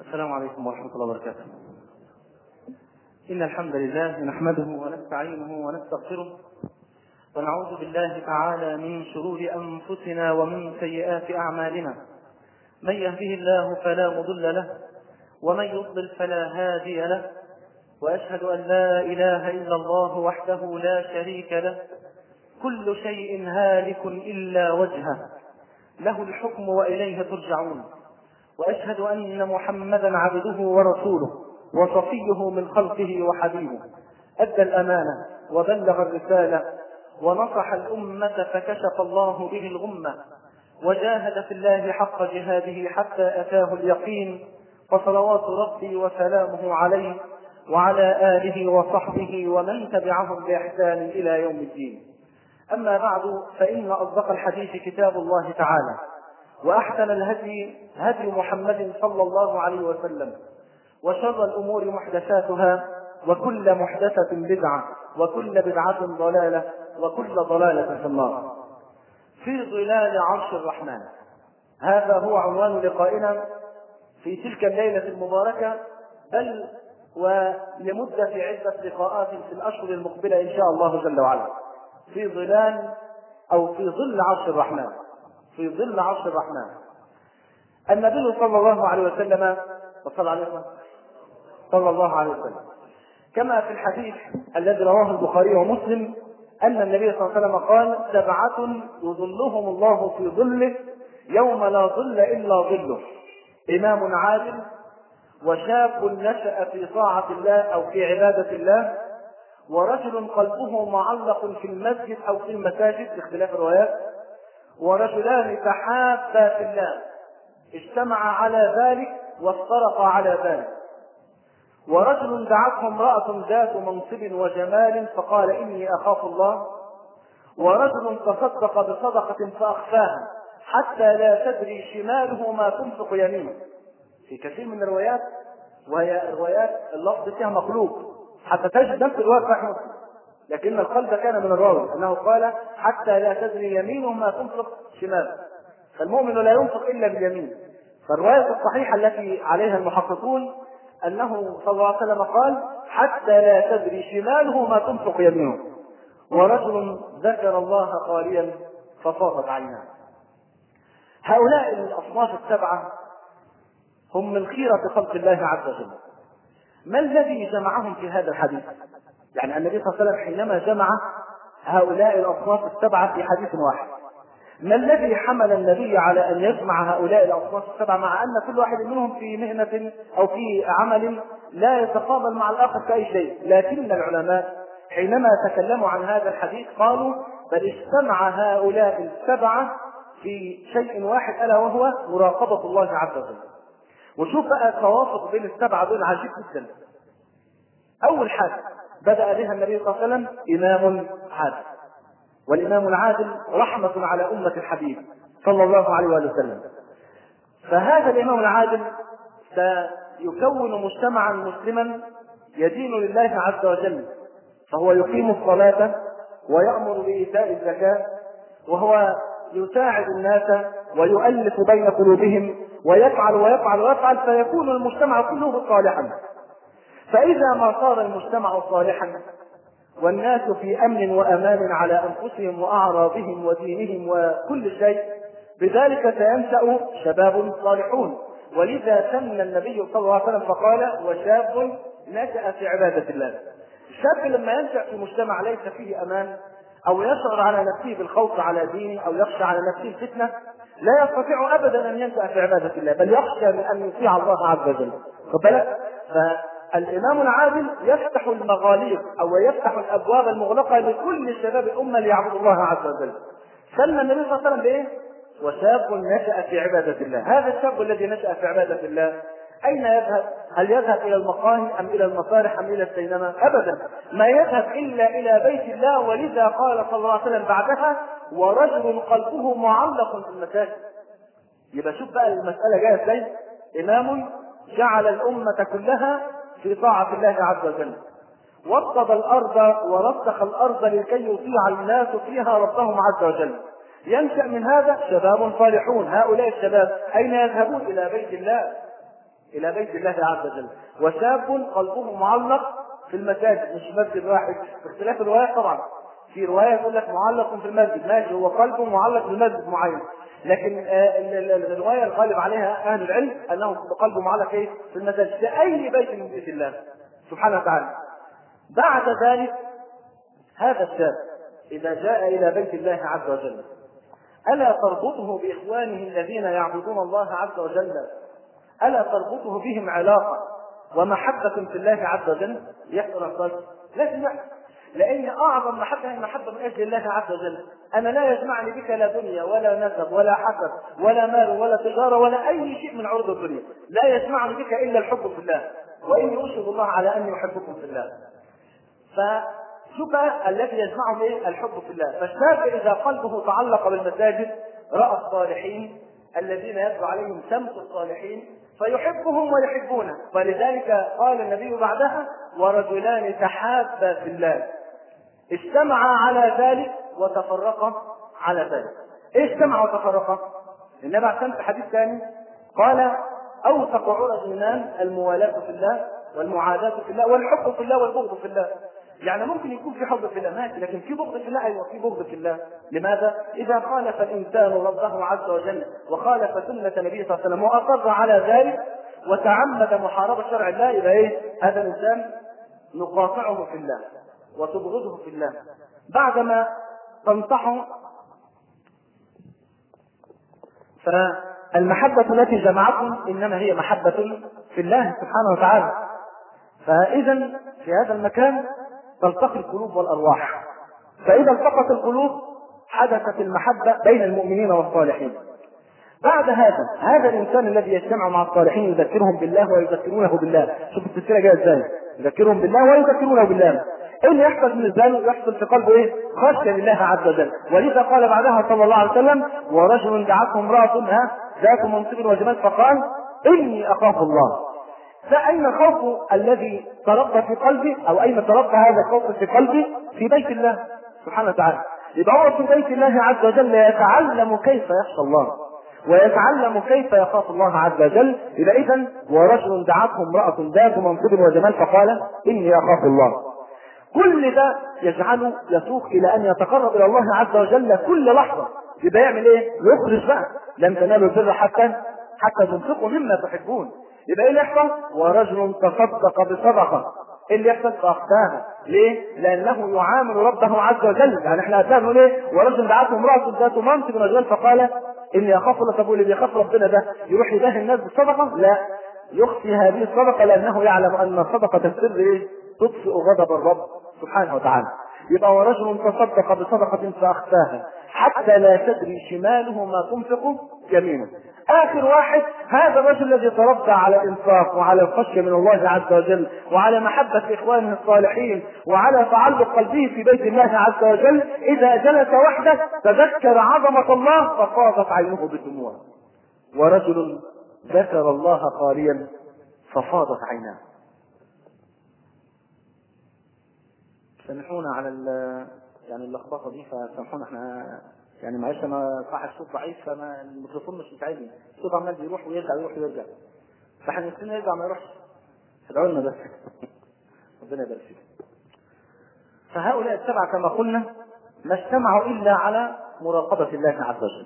السلام عليكم ورحمة الله وبركاته. إن الحمد لله نحمده ونستعينه ونستغفره ونعوذ بالله تعالى من شرور أنفسنا ومن سيئات أعمالنا. من يهده الله فلا مضل له ومن يضلل فلا هادي له وأشهد أن لا إله إلا الله وحده لا شريك له كل شيء هالك إلا وجهه له الحكم وإليه ترجعون واشهد ان محمدا عبده ورسوله وصفيه من خلقه وحبيبه ادى الامانه وبلغ الرساله ونصح الامه فكشف الله به الغمه وجاهد في الله حق جهاده حتى اتاه اليقين فصلوات ربي وسلامه عليه وعلى اله وصحبه ومن تبعهم باحسان الى يوم الدين اما بعد فان اصدق الحديث كتاب الله تعالى واحسن الهدي هدي محمد صلى الله عليه وسلم وشر الامور محدثاتها وكل محدثه بدعه وكل بدعه ضلاله وكل ضلاله في النار في ظلال عرش الرحمن هذا هو عنوان لقائنا في تلك الليله المباركه بل ولمده عده لقاءات في الاشهر المقبله ان شاء الله جل وعلا في ظلال او في ظل عرش الرحمن في ظل عرش الرحمن النبي صلى الله عليه وسلم وصلى عليه وسلم صلى الله عليه وسلم كما في الحديث الذي رواه البخاري ومسلم أن النبي صلى الله عليه وسلم قال سبعة يظلهم الله في ظله يوم لا ظل إلا ظله إمام عادل وشاب نشأ في طاعة الله أو في عبادة الله ورجل قلبه معلق في المسجد أو في المساجد باختلاف الروايات ورجلان تحابا في الله اجتمعا على ذلك وافترقا على ذلك ورجل دعته امرأة ذات منصب وجمال فقال إني أخاف الله ورجل تصدق بصدقة فأخفاها حتى لا تدري شماله ما تنفق يمينه في كثير من الروايات وهي الروايات اللفظ فيها مخلوق حتى تجد نفس الرواية صحيح مسلم لكن القلب كان من الراوي انه قال حتى لا تدري يمينه ما تنفق شماله فالمؤمن لا ينفق الا باليمين فالروايه الصحيحه التي عليها المحققون انه صلى الله عليه وسلم قال حتى لا تدري شماله ما تنفق يمينه ورجل ذكر الله خاليا ففاضت عيناه هؤلاء الاصناف السبعه هم من خيره خلق الله عز وجل ما الذي جمعهم في هذا الحديث يعني النبي صلى الله عليه وسلم حينما جمع هؤلاء الاصناف السبعه في حديث واحد ما الذي حمل النبي على ان يجمع هؤلاء الاصناف السبعه مع ان كل واحد منهم في مهنه او في عمل لا يتقابل مع الاخر في اي شيء لكن العلماء حينما تكلموا عن هذا الحديث قالوا بل اجتمع هؤلاء السبعه في شيء واحد الا وهو مراقبه الله عز وجل وشوف بقى التوافق بين السبعه دول عجيب جدا اول حاجه بدأ بها النبي صلى الله عليه وسلم إمام عادل والإمام العادل رحمة على أمة الحبيب صلى الله عليه وآله وسلم فهذا الإمام العادل سيكون مجتمعا مسلما يدين لله عز وجل فهو يقيم الصلاة ويأمر بإيتاء الزكاة وهو يساعد الناس ويؤلف بين قلوبهم ويفعل ويفعل ويفعل فيكون المجتمع كله صالحا فإذا ما صار المجتمع صالحا والناس في أمن وأمان على أنفسهم وأعراضهم ودينهم وكل شيء بذلك سينشأ شباب صالحون ولذا سمى النبي صلى الله عليه وسلم فقال وشاب نشأ في عبادة الله الشاب لما ينشأ في مجتمع ليس فيه أمان أو يشعر على نفسه بالخوف على دينه أو يخشى على نفسه الفتنة لا يستطيع أبدا أن ينشأ في عبادة الله بل يخشى من أن يطيع الله عز وجل خد بالك الإمام العادل يفتح المغاليق أو يفتح الأبواب المغلقة لكل شباب الأمة ليعبدوا الله عز وجل. سمى النبي صلى الله عليه وسلم بإيه؟ وشاب نشأ في عبادة الله، هذا الشاب الذي نشأ في عبادة الله أين يذهب؟ هل يذهب إلى المقاهي أم إلى المسارح أم إلى السينما؟ أبدا، ما يذهب إلا إلى بيت الله ولذا قال صلى الله عليه وسلم بعدها: ورجل قلبه معلق في المساجد. يبقى شوف بقى المسألة جاية ازاي؟ إمام جعل الأمة كلها في طاعة الله عز وجل وطد الأرض ورسخ الأرض لكي يطيع الناس فيها ربهم عز وجل ينشأ من هذا شباب صالحون هؤلاء الشباب أين يذهبون إلى بيت الله الى بيت الله عز وجل وشاب قلبه معلق في المساجد مش مسجد واحد باختلاف الروايات طبعا في روايه يقول لك معلق في المسجد ماشي هو قلبه معلق في مسجد معين لكن آه، ال- ال- ال- الروايه الغالب عليها اهل العلم انه قلبه معلق ايه في المساجد في اي بيت من بيت الله سبحانه وتعالى بعد ذلك هذا الشاب اذا جاء الى بيت الله عز وجل الا تربطه باخوانه الذين يعبدون الله عز وجل الا تربطه بهم علاقه ومحبه في الله عز وجل يحصل الصلاه لازم يحصل لان اعظم محبه هي المحبه من اجل الله عز وجل انا لا يجمعني بك لا دنيا ولا نسب ولا حسب ولا مال ولا تجاره ولا اي شيء من عروض الدنيا لا يجمعني بك الا الحب في الله واني اشهد الله على اني احبكم في الله فشوف الذي يجمعهم ايه؟ الحب في الله، فالشاب اذا قلبه تعلق بالمساجد راى الصالحين الذين يتلو عليهم سمت الصالحين فيحبهم ويحبونه، ولذلك قال النبي بعدها: ورجلان تحابا في الله اجتمعا على ذلك وتفرقا على ذلك. ايه اجتمعا وتفرقا؟ النبي عليه الصلاه في حديث ثاني قال اوثق عرى الايمان الموالاه في الله والمعاداه في الله والحب في الله والبغض في الله. يعني ممكن يكون في حب في الله ماشي لكن في بغض في الله ايوه في بغض في الله لماذا؟ اذا خالف الانسان ربه عز وجل وخالف سنه النبي صلى الله عليه وسلم واصر على ذلك وتعمد محاربه شرع الله يبقى ايه؟ هذا الانسان نقاطعه في الله وتبغضه في الله بعدما تنصحه فالمحبة التي جمعتهم إنما هي محبة في الله سبحانه وتعالى فإذا في هذا المكان تلتقي القلوب والأرواح فإذا التقت القلوب حدثت المحبة بين المؤمنين والصالحين بعد هذا هذا الانسان الذي يجتمع مع الصالحين يذكرهم بالله ويذكرونه بالله شوف السلسله جايه ازاي يذكرهم بالله ويذكرونه بالله ايه اللي يحصل بالنسبه له يحصل في قلبه ايه خشيه لله عز وجل ولذا قال بعدها صلى الله عليه وسلم ورجل دعته امراه ها ذات منصب وجمال فقال اني اخاف الله فأين الخوف الذي تربى في قلبي أو أين تربى هذا الخوف في قلبي؟ في بيت الله سبحانه وتعالى. يبقى هو في بيت الله عز وجل يتعلم كيف يخشى الله ويتعلم كيف يخاف الله عز وجل إذا إذا ورجل دعته امرأة ذات منصب وجمال فقال إني أخاف الله كل ده يجعله يسوق إلى أن يتقرب إلى الله عز وجل كل لحظة يبقى يعمل إيه؟ يخرج بقى لن تنالوا البر حتى حتى تنفقوا مما تحبون يبقى ايه اللي يحصل؟ ورجل تصدق بصدقه ايه اللي يحصل؟ فاخفاها ليه؟ لانه يعامل ربه عز وجل يعني احنا قلنا نقول ايه؟ ورجل دعته امراه ذات منصب رجل فقال اني اخاف الله طب اللي بيخاف ربنا ده يروح يباهي الناس بالصدقه؟ لا يخفي هذه الصدقه لانه يعلم ان صدقه السر ايه؟ تطفئ غضب الرب سبحانه وتعالى يبقى ورجل تصدق بصدقه فاخفاها حتى لا تدري شماله ما تنفق يمينه اخر واحد هذا الرجل الذي تربى على الانفاق وعلى الخشيه من الله عز وجل وعلى محبه اخوانه الصالحين وعلى تعلق قلبه في بيت الله عز وجل اذا جلس وحده تذكر عظمه الله ففاضت عينه بالدموع ورجل ذكر الله خاليا ففاضت عيناه سامحونا على يعني اللخبطه دي فسامحونا احنا يعني معلش انا صاحب صوت ضعيف فما الميكروفون مش مساعدني الصوت عمال بيروح ويرجع يروح ويرجع فاحنا نفسنا يرجع ما يروحش ادعوا لنا بس ربنا يبارك فيك فهؤلاء السبعه كما قلنا ما اجتمعوا الا على مراقبه الله عز وجل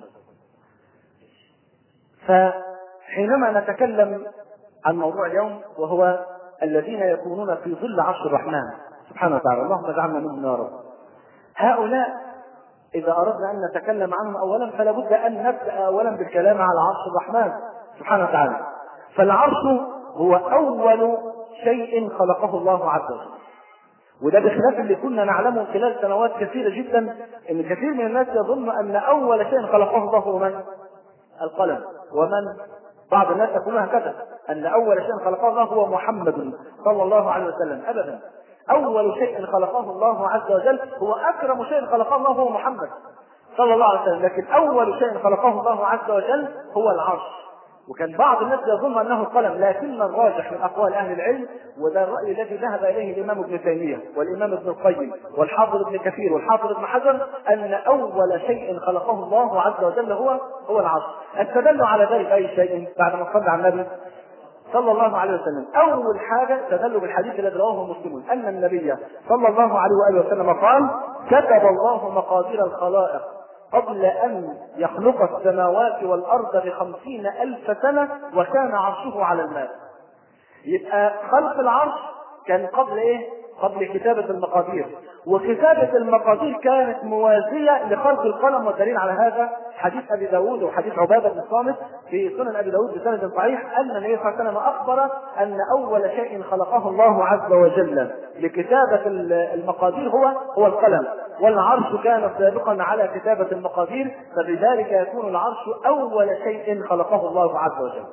فحينما نتكلم عن موضوع اليوم وهو الذين يكونون في ظل عرش الرحمن سبحانه وتعالى اللهم اجعلنا منهم يا رب هؤلاء إذا أردنا أن نتكلم عنهم أولا فلا بد أن نبدأ أولا بالكلام على عرش الرحمن سبحانه وتعالى فالعرش هو أول شيء خلقه الله عز وجل وده بخلاف اللي كنا نعلمه خلال سنوات كثيرة جدا ان كثير من الناس يظن ان اول شيء خلقه الله هو من؟ القلم ومن بعض الناس يقولون هكذا ان اول شيء خلقه الله هو محمد صلى الله عليه وسلم ابدا اول شيء خلقه الله عز وجل هو اكرم شيء خلقه الله هو محمد صلى الله عليه وسلم لكن اول شيء خلقه الله عز وجل هو العرش وكان بعض الناس يظن انه القلم لكن الراجح من اقوال اهل العلم وده الراي الذي ذهب اليه الامام ابن تيميه والامام ابن القيم والحافظ ابن كثير والحافظ ابن حجر ان اول شيء خلقه الله عز وجل هو هو العرش استدلوا على ذلك اي شيء بعد ما صلى على النبي صلى الله عليه وسلم اول حاجه استدلوا بالحديث الذي رواه مسلم ان النبي صلى الله عليه واله وسلم قال كتب الله مقادير الخلائق قبل أن يخلق السماوات والأرض بخمسين ألف سنة وكان عرشه على الماء يبقى خلق العرش كان قبل إيه؟ قبل كتابة المقادير وكتابة المقادير كانت موازية لخلق القلم والدليل على هذا حديث أبي داود وحديث عبادة بن الصامت في سنن أبي داود بسند صحيح أن النبي صلى الله عليه وسلم أخبر أن أول شيء خلقه الله عز وجل لكتابة المقادير هو هو القلم والعرش كان سابقا على كتابة المقادير فبذلك يكون العرش أول شيء خلقه الله عز وجل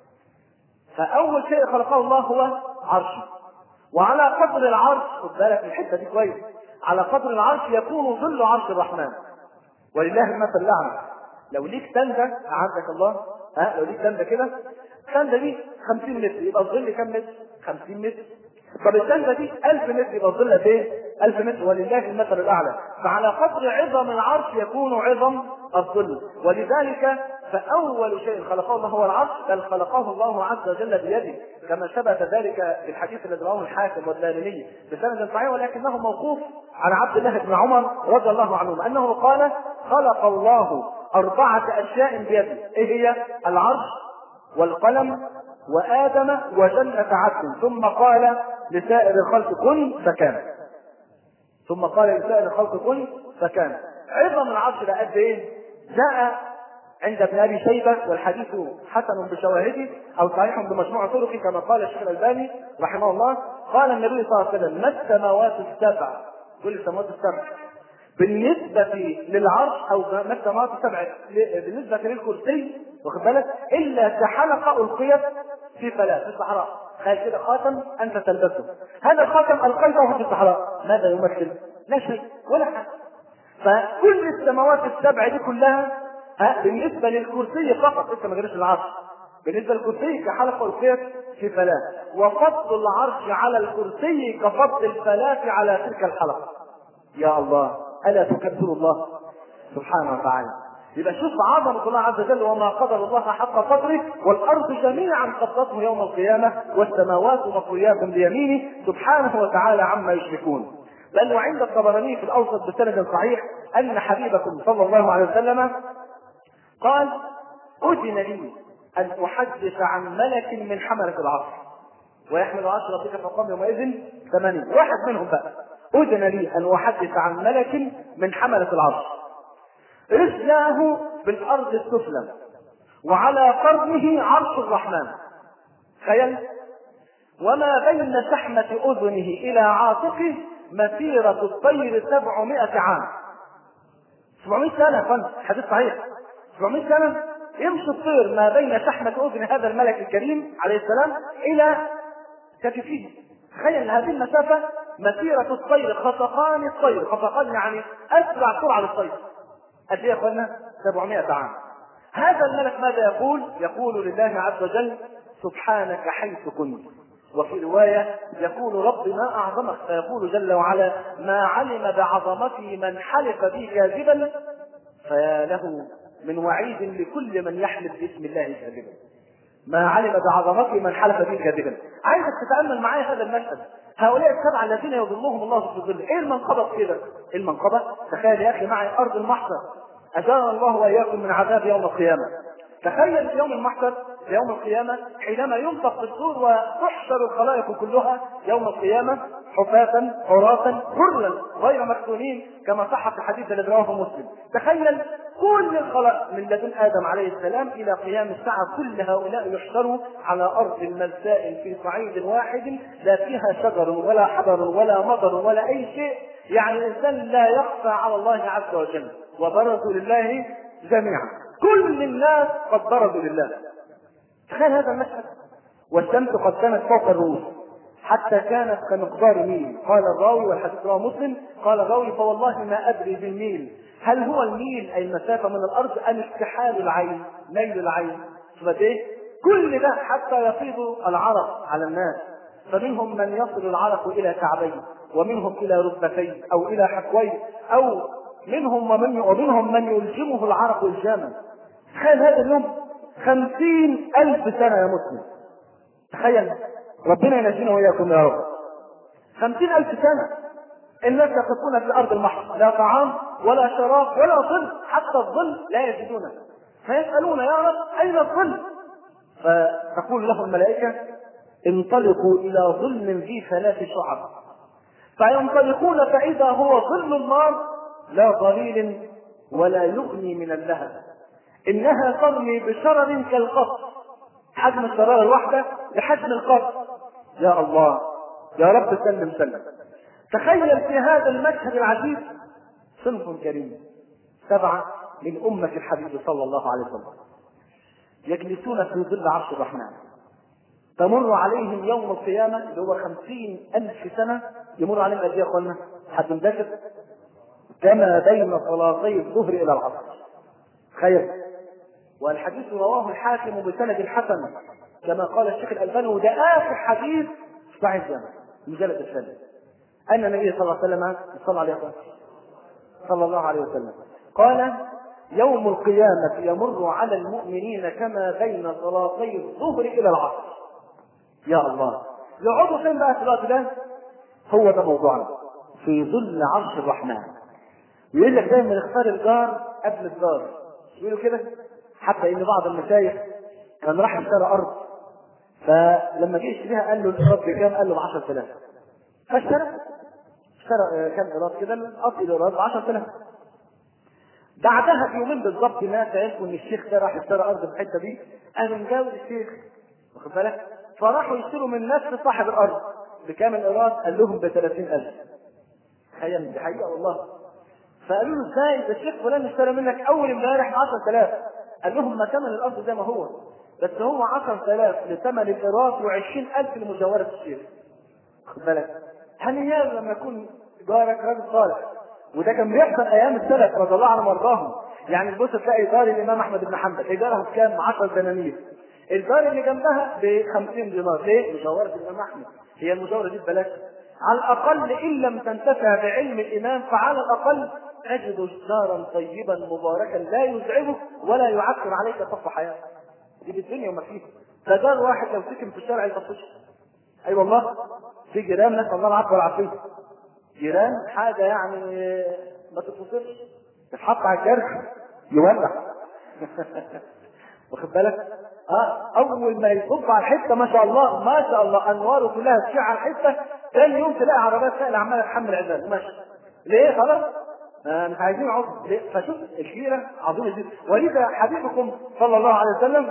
فأول شيء خلقه الله هو عرشه وعلى قدر العرش خد بالك من الحته دي كويس على قدر العرش يكون ظل عرش الرحمن ولله المثل الاعلى لو ليك تندة اعزك الله ها لو ليك تندة كده التندة دي 50 متر يبقى الظل كام متر؟ 50 متر طب التندة دي 1000 متر يبقى الظل قد ايه؟ 1000 متر ولله المثل الاعلى فعلى قدر عظم العرش يكون عظم الظل ولذلك فأول شيء خلقه الله هو العرش بل خلقه الله عز وجل بيده كما ثبت ذلك في الحديث الذي رواه الحاكم والدارمي بسند صحيح ولكنه موقوف عن عبد الله بن عمر رضي الله عنهما أنه قال خلق الله أربعة أشياء بيده إيه هي؟ العرش والقلم وآدم وجنة عدن ثم قال لسائر الخلق كن فكان ثم قال لسائر الخلق كن فكان عظم العرش ده قد ايه؟ جاء عند ابن ابي شيبه والحديث حسن بشواهده او صحيح بمجموع طرقه كما قال الشيخ الالباني رحمه الله قال النبي صلى الله عليه وسلم ما السماوات السبع كل السماوات السبع بالنسبة للعرش أو ما السماوات السبع بالنسبة للكرسي واخد بالك إلا كحلقة ألقيت في فلاة في الصحراء تخيل كده خاتم أنت تلبسه هذا الخاتم ألقيته في الصحراء ماذا يمثل؟ لا شيء ولا حاجة فكل السماوات السبع دي كلها ها بالنسبه للكرسي فقط لسه ما جريش العرش بالنسبه للكرسي كحلقه الخيط في فلاه وفضل العرش على الكرسي كفضل الفلاه على تلك الحلقه يا الله الا تكبر الله سبحانه وتعالى يبقى شوف عظمة الله عز وجل وما قدر الله حق قدره والأرض جميعا قبضته يوم القيامة والسماوات مطويات بيمينه سبحانه وتعالى عما يشركون بل وعند الطبراني في الأوسط بسند صحيح أن حبيبكم صلى الله عليه وسلم قال أذن لي أن أحدث عن ملك من حملة العرش ويحمل عرش ربك فوقهم يومئذ ثمانين واحد منهم بقى أذن لي أن أحدث عن ملك من حملة العرش رجلاه بالأرض السفلى وعلى قرنه عرش الرحمن تخيل وما بين شحمة أذنه إلى عاتقه مسيرة الطير سبعمائة عام 700 سنة يا فندم حديث صحيح 700 سنة يمشي الطير ما بين شحمة أذن هذا الملك الكريم عليه السلام إلى كتفه تخيل هذه المسافة مسيرة الطير خفقان الطير خفقان يعني أسرع سرعة للطير قد إيه يا أخوانا؟ 700 عام هذا الملك ماذا يقول؟ يقول لله عز وجل سبحانك حيث كنت وفي رواية يقول رب ما أعظمك فيقول جل وعلا ما علم بعظمتي من حلف بي كاذبا فيا له من وعيد لكل من يحلف باسم الله كاذبا ما علم بعظمته من حلف به كاذبا عايزك تتامل معايا هذا المشهد هؤلاء السبعه الذين يظلهم الله في ظله ايه المنقبه كده ايه المنقبه تخيل يا اخي معي ارض المحشر اجارنا الله واياكم من عذاب يوم القيامه تخيل في يوم المحشر في يوم القيامة حينما ينفخ في الصور وتحشر الخلائق كلها يوم القيامة حفاة عراة غرلا غير مفتونين كما صح في حديث الذي رواه مسلم تخيل كل الخلائق من لدن آدم عليه السلام إلى قيام الساعة كل هؤلاء يحشروا على أرض ملساء في صعيد واحد لا فيها شجر ولا حجر ولا مطر ولا أي شيء يعني الإنسان لا يخفى على الله عز وجل وبرزوا لله جميعا كل الناس قد برزوا لله تخيل هذا المشهد والشمس قد كانت فوق الرؤوس حتى كانت كمقدار ميل قال الراوي والحديث رواه مسلم قال الراوي فوالله ما ادري بالميل هل هو الميل اي المسافه من الارض ام استحال العين ميل العين شوف ايه كل ده حتى يفيض العرق على الناس فمنهم من يصل العرق الى كعبيه ومنهم الى ركبتيه او الى حكويه او منهم ومن ومنهم من يلجمه العرق الجاما تخيل هذا اليوم خمسين ألف سنة يا مسلم تخيل ربنا ينجينا واياكم يا رب خمسين الف سنة الناس يقفون في الارض المحض لا طعام ولا شراب ولا ظل حتى الظل لا يجدونه فيسألون يا رب اين الظل فتقول له الملائكة انطلقوا الى ظل ذي ثلاث شعب فينطلقون فاذا هو ظل النار لا ظليل ولا يغني من اللهب انها ترمي بشرر كالقصر حجم الشرارة الواحدة بحجم القصر يا الله يا رب سلم سلم تخيل في هذا المشهد العجيب صنف كريم سبعة من أمة الحبيب صلى الله عليه وسلم يجلسون في ظل عرش الرحمن تمر عليهم يوم القيامة اللي هو خمسين ألف سنة يمر عليهم قد إيه يا أخوانا؟ حد مذاكر؟ كما بين صلاتي الظهر إلى العصر خير والحديث رواه الحاكم بسند حسن كما قال الشيخ الألباني وده آخر حديث في صحيح الجامع المجلد الثاني أن النبي صلى الله عليه وسلم صلى عليه وسلم صلى الله عليه وسلم قال يوم القيامة يمر على المؤمنين كما بين صلاتي الظهر إلى العصر يا الله يقعدوا فين بقى في الوقت ده؟ هو ده موضوعنا في ظل عرش الرحمن يقول لك دايما اختار الجار قبل الدار يقولوا كده حتى ان بعض المشايخ كان راح اشترى ارض فلما جه يشتريها قال له الايراد بكام؟ قال له ب 10000 فاشترى اشترى كام ايراد كده الاصل الايراد ب 10000 بعدها بيومين بالظبط ناس عرفوا ان الشيخ ده راح يشتري ارض في الحته دي قالوا نجاوب الشيخ واخد بالك فراحوا يشتروا من نفس صاحب الارض بكام الايراد؟ قال لهم ب 30000 تخيل دي حقيقه والله فقالوا له ازاي ده الشيخ فلان اشترى منك اول امبارح ب 10000 قال لهم ما ثمن الارض زي ما هو بس هو 10000 لثمن الايراد و20000 لمجاوره الشيخ خد بالك هنيئا لما يكون جارك راجل صالح وده كان بيحصل ايام السلف رضي الله عنهم وارضاهم يعني تبص تلاقي دار الامام احمد بن حنبل ايجارها بكام 10 دنانير الدار اللي جنبها ب 50 دينار ليه؟ مجاوره الامام احمد هي المجاوره دي ببلاش على الاقل ان لم تنتفع بعلم الامام فعلى الاقل تجد دارا طيبا مباركا لا يزعجك ولا يعكر عليك صف حياتك دي بالدنيا وما فيها فدار واحد لو سكن في الشارع يطفش اي أيوة والله في جيران نسال الله العفو والعافيه جيران حاجه يعني ما تتوصفش تتحط على الجرح يولع واخد بالك اه اول ما يصب على الحته ما شاء الله ما شاء الله انواره كلها تشع على الحته ثاني يوم تلاقي عربيات سائله عماله تحمل عزاز ماشي ليه خلاص آه مش عايزين عذر فشوف الكبيرة عظيمة جدا ولذا حبيبكم صلى الله عليه وسلم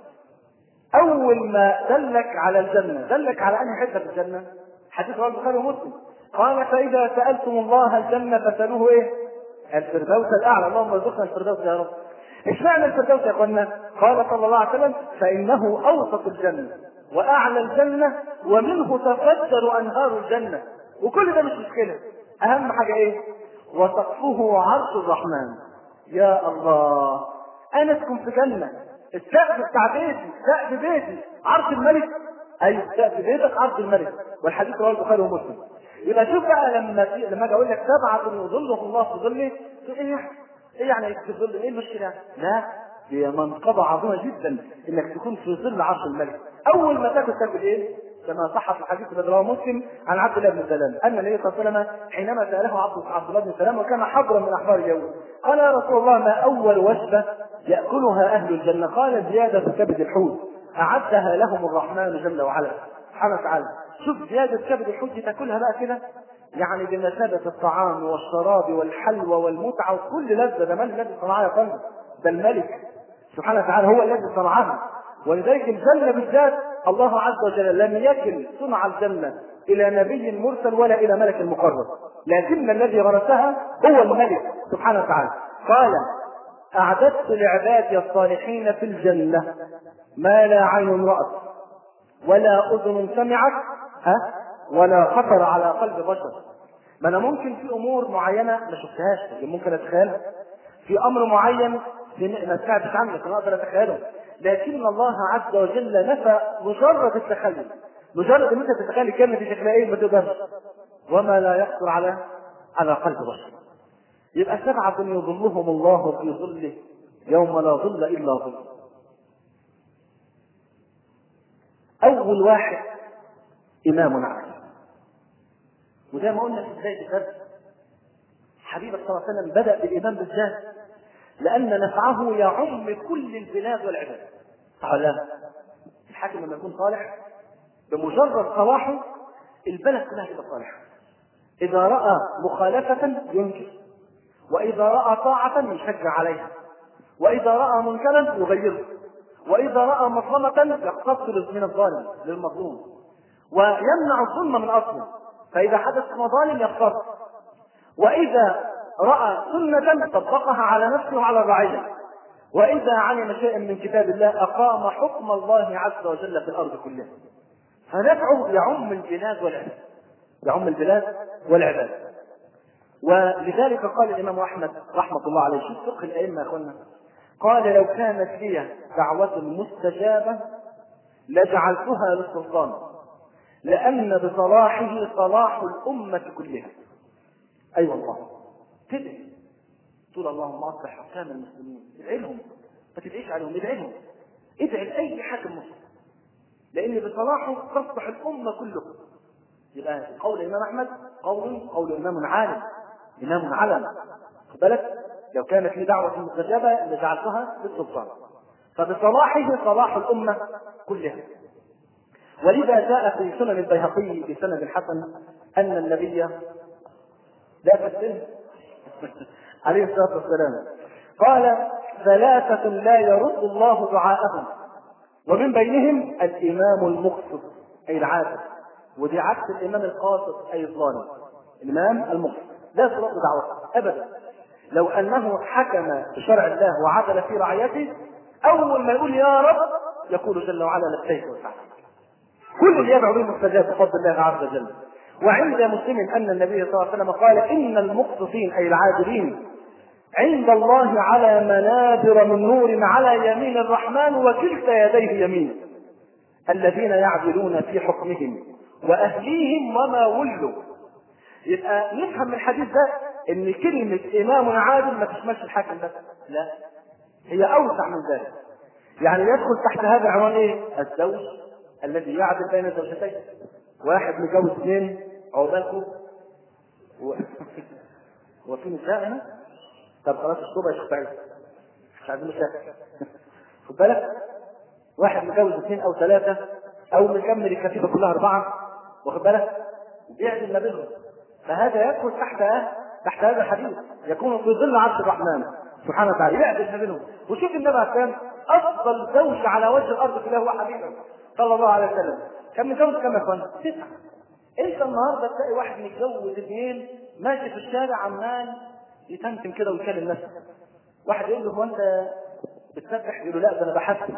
أول ما دلك على الجنة دلك على أنهي حتة في الجنة حديث رواه البخاري ومسلم قال فإذا سألتم الله الجنة فسألوه إيه؟ الفردوس الأعلى اللهم ارزقنا الفردوس يا رب اشمعنى الفردوس يا اخوانا؟ قال صلى الله عليه وسلم فإنه أوسط الجنة وأعلى الجنة ومنه تفجر أنهار الجنة وكل ده مش مشكلة أهم حاجة إيه؟ وسقفه عرش الرحمن يا الله انا اسكن في جنه السقف بتاع بيتي سقف بيتي عرش الملك اي سقف بيتك عرش الملك والحديث رواه البخاري ومسلم يبقى شوف بقى لما لما اجي اقول لك سبعه يظلهم الله في ظله تقول ايه ايه يعني في ظل ايه المشكله؟ لا دي منقبه عظيمه جدا انك تكون في ظل عرش الملك اول ما تاكل تاكل ايه؟ كما صح في الحديث الذي رواه مسلم عن عبد الله بن سلام ان النبي صلى الله عليه وسلم حينما ساله عبد عبد الله بن سلام وكان حبرا من احبار اليهود قال يا رسول الله ما اول وجبه ياكلها اهل الجنه قال زياده كبد الحوت اعدها لهم الرحمن جل وعلا سبحانه وتعالى شوف زياده كبد الحوت دي تاكلها بقى كده يعني بمثابة الطعام والشراب والحلوى والمتعة وكل لذة ده من الذي صنعها يا فندم؟ ده الملك سبحانه وتعالى هو الذي صنعها ولذلك الجنة بالذات الله عز وجل لم يكن صنع الجنة إلى نبي مرسل ولا إلى ملك مقرب لكن الذي غرسها هو الملك سبحانه وتعالى قال أعددت لعبادي الصالحين في الجنة ما لا عين رأت ولا أذن سمعت ها ولا خطر على قلب بشر ما أنا ممكن في أمور معينة ما شفتهاش لكن ممكن أتخيلها في أمر معين ما سمعتش عنه لكن أقدر أتخيله لكن الله عز وجل نفى مجرد التخيل مجرد ان انت تتخيل الكلمه دي شكلها ايه ما تقدرش وما لا يخطر على على قلب بشر يبقى سبعة يظلهم الله في ظله يوم لا ظل إلا ظل اول واحد امام عادل وزي ما قلنا في بدايه الدرس حبيبك صلى الله عليه وسلم بدا بالامام بالذات لان نفعه يعم كل البلاد والعباد صح ولا لا؟ الحاكم لما يكون صالح بمجرد صلاحه البلد كلها تبقى صالحه اذا راى مخالفه ينكر واذا راى طاعه يشجع عليها واذا راى منكرا يغيره واذا راى مظلمه يقتص من الظالم للمظلوم ويمنع الظلم من اصله فاذا حدث مظالم يقتص واذا راى سنه طبقها على نفسه وعلى الرعيه واذا علم شيئا من كتاب الله اقام حكم الله عز وجل في الارض كلها فنفعه يعم البلاد والعباد يعم البلاد والعباد ولذلك قال الامام احمد رحمه الله عليه شوف فقه الائمه يا اخوانا قال لو كانت لي دعوة مستجابة لجعلتها للسلطان لأن بصلاحه صلاح الأمة كلها أي أيوة والله تدعي تقول اللهم أصلح حكام المسلمين ادعي لهم ما تدعيش عليهم ادعي لهم ادعي لأي حاكم مسلم لأن بصلاحه تصلح الأمة كلها يبقى قول الإمام أحمد قول قول إمام عالم إمام علم خد بالك لو كانت لي دعوة مستجابة لجعلتها للسلطان فبصلاحه صلاح الأمة كلها ولذا جاء في سنن البيهقي بسند حسن أن النبي لا تسلم عليه الصلاة والسلام قال ثلاثة لا يرد الله دعاءهم ومن بينهم الإمام المقصد أي العادل ودي عكس الإمام القاصد أي الظالم الإمام المقصد لا ترد دعوته أبدا لو انه حكم بشرع الله وعدل في رعيته اول ما يقول يا رب يقول جل وعلا لبيك وسعديك كل اللي يدعو به مستجاب بفضل الله عز وجل وعند مسلم ان النبي صلى الله عليه وسلم قال ان المقسطين اي العادلين عند الله على منابر من نور على يمين الرحمن وكلتا يديه يمين الذين يعدلون في حكمهم واهليهم وما ولوا يبقى نفهم من الحديث ده ان كلمة امام عادل ما تشملش الحاكم بس لا هي اوسع من ذلك يعني يدخل تحت هذا العنوان ايه الزوج الذي يعدل بين الزوجتين واحد متجوز اثنين عقبالكم و... وفي نساء هنا طب خلاص الصوبة يا شيخ سعيد مش عايزين مشاكل خد بالك واحد متجوز اثنين او ثلاثة او مكمل الكتيبة كلها اربعة واخد بالك بيعدل ما بينهم فهذا يدخل تحت تحت هذا الحديث يكون في ظل عرش الرحمن سبحانه وتعالى يعدل ما بينهم وشوف النبي عليه السلام افضل زوج على وجه الارض كلها هو حبيبه صلى الله عليه وسلم كان متجوز كم يا اخوانا؟ تسعه انت النهارده تلاقي واحد متجوز اثنين ماشي في الشارع عمال يتمتم كده ويكلم نفسه واحد يقول له هو انت بتسبح يقول له لا ده انا بحسن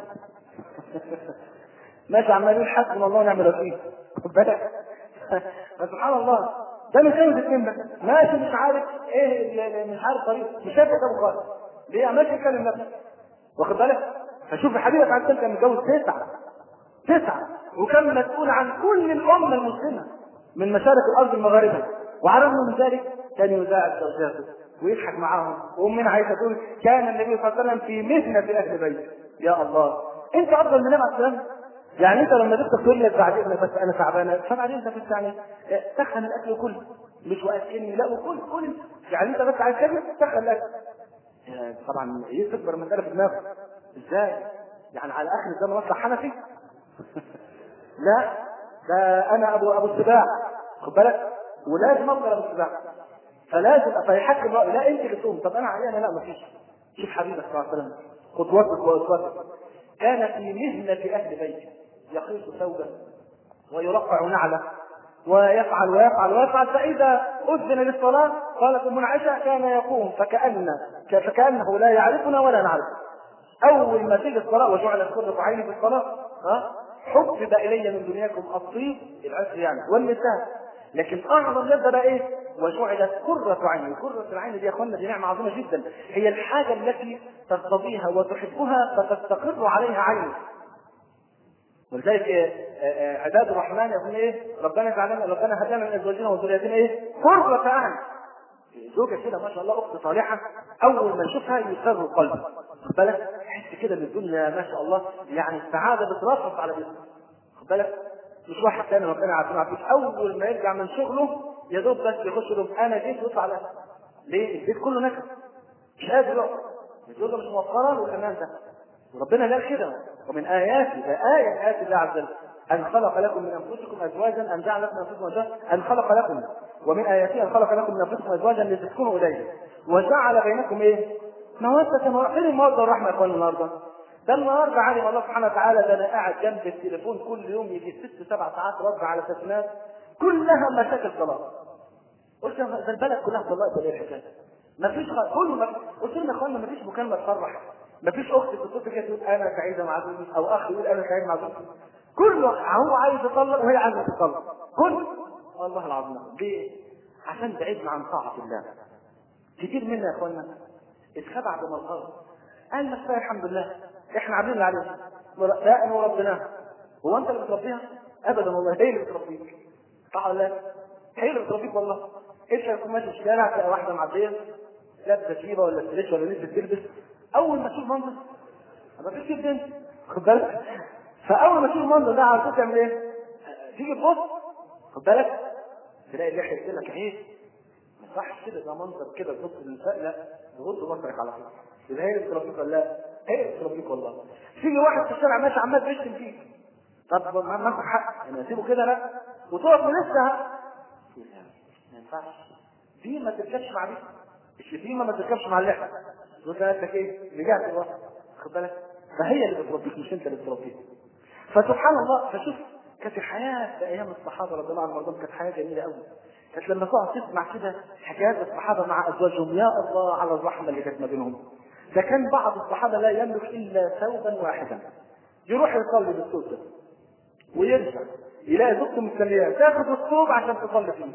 ماشي عمال يقول حسبنا الله ونعم الوكيل خد بالك فسبحان الله ده متجوز اثنين بس ماشي مش عارف ايه مش عارف طريق مش شايف ده خالص ليه ماشي يتكلم نفسه واخد بالك فشوف حبيبك عن كان متجوز تسعه تسعه وكان مسؤول عن كل الامه المسلمه من مشارق الارض المغاربه وعلى الرغم من ذلك كان يزاعج زوجاته ويضحك معاهم وامنا عائشه تقول كان النبي صلى الله عليه وسلم في مهنه اهل بيته يا الله انت افضل من النبي عليه السلام يعني انت لما تبقى تقول لك بعد ابنك بس انا تعبانه فبعدين انت بس يعني سخن الاكل وكل مش واكلني لا وكل كل يعني انت بس عايز تاكل سخن الاكل طبعا تكبر المساله في دماغك ازاي؟ يعني على اخر الزمن اطلع حنفي؟ لا ده انا ابو ابو السباع خد بالك ولازم افضل ابو السباع فلازم فيحكم لا انت اللي تقوم طب انا عيانه لا مفيش شوف حبيبك صلى الله عليه وسلم خطواتك واسواتك كان في مهنه اهل بيته يقيس ثوبه ويرفع نعله ويفعل ويفعل ويفعل فإذا أذن للصلاة قالت ابن عائشة كان يقوم فكأن فكأنه لا يعرفنا ولا نعرفه أول ما تيجي الصلاة وجعلت قرة عيني في الصلاة ها حبب إلي من دنياكم الطيب العسر يعني والنساء لكن أعظم جدا بقى إيه؟ وجعلت قرة عيني، قرة العين دي يا إخوانا دي نعمة عظيمة جدا، هي الحاجة التي ترتضيها وتحبها فتستقر عليها عينك. ولذلك عباد الرحمن يقول ايه ربنا اجعلنا ربنا هب لنا من ازواجنا وذرياتنا ايه قرة اعين زوجة كده ما شاء الله اخت صالحة اول ما نشوفها يسر القلب خد بالك تحس كده ان الدنيا ما شاء الله يعني السعادة بترفرف على جسمك خد بالك مش واحد تاني ربنا عارفين عارفين اول ما يرجع من شغله يا دوب بس يخش له انا جيت ويطلع له ليه؟ البيت كله نكد مش قادر يقعد الزوجه مش موفره له الامان ده وربنا قال كده ومن اياته ده ايه من ايات الله عز وجل ان خلق لكم من انفسكم ازواجا ان جعل لكم من انفسكم ازواجا ان خلق لكم ومن اياته ان خلق لكم من انفسكم ازواجا لتسكنوا اليه وجعل بينكم ايه؟ موده فين الموده والرحمه يا اخوانا النهارده؟ ده النهارده علم الله سبحانه وتعالى ده انا قاعد جنب التليفون كل يوم يجي ست سبع ساعات رد على تليفونات كلها مشاكل طلاق قلت ده البلد كلها طلقت ولا ايه الحكايه؟ مفيش خ... كله ما قلت لهم يا اخوانا مفيش مكالمه تفرح مفيش اخت تتصل كده تقول انا سعيده مع زوجي او اخ يقول انا سعيد مع زوجي كله هو عايز يطلق وهي عايزه تطلق كل والله العظيم ليه؟ عشان بعيدنا عن طاعه الله كتير منا يا اخوانا اتخدع بمظهره قال لك طيب الحمد لله احنا عاملين اللي علينا دائما وربناها هو انت اللي بتربيها؟ ابدا والله هي اللي بتربيك صح ولا لا؟ هي اللي بتربيك والله انت تكون ماشي في الشارع تلاقي واحده معديه لابسه شيبه ولا ستريتش ولا نزلت تلبس اول ما تشوف منظر ما فيش جدا خد بالك فاول ما تشوف المنظر ده على طول تعمل ايه؟ تيجي تبص خد بالك تلاقي اللحيه تقول لك عيب ما يصحش كده ده منظر كده تبص للنساء لا تغض بصرك على طول يبقى هي اللي بتربيك ولا لا؟ هي اللي بتربيك والله تيجي واحد في الشارع ماشي عمال بيشتم فيك طب ما ماخد حق انا اسيبه كده لا وتقف لسه ما ينفعش دي ما تركبش مع دي الشتيمه ما تركبش مع اللحيه تقول لك ايه رجعت الوقت خد بالك فهي اللي بتربيك مش انت اللي بتربيك فسبحان الله فشوف كانت الحياه في ايام الصحابه رضي الله عنهم كانت حياه جميله قوي كانت لما تقعد تسمع كده حكايات الصحابه مع ازواجهم يا الله على الرحمه اللي كانت ما بينهم ده كان بعض الصحابه لا يملك الا ثوبا واحدا يروح يصلي بالثوب ده ويرجع يلاقي زوجته مستنياه تاخد الثوب عشان تصلي فيه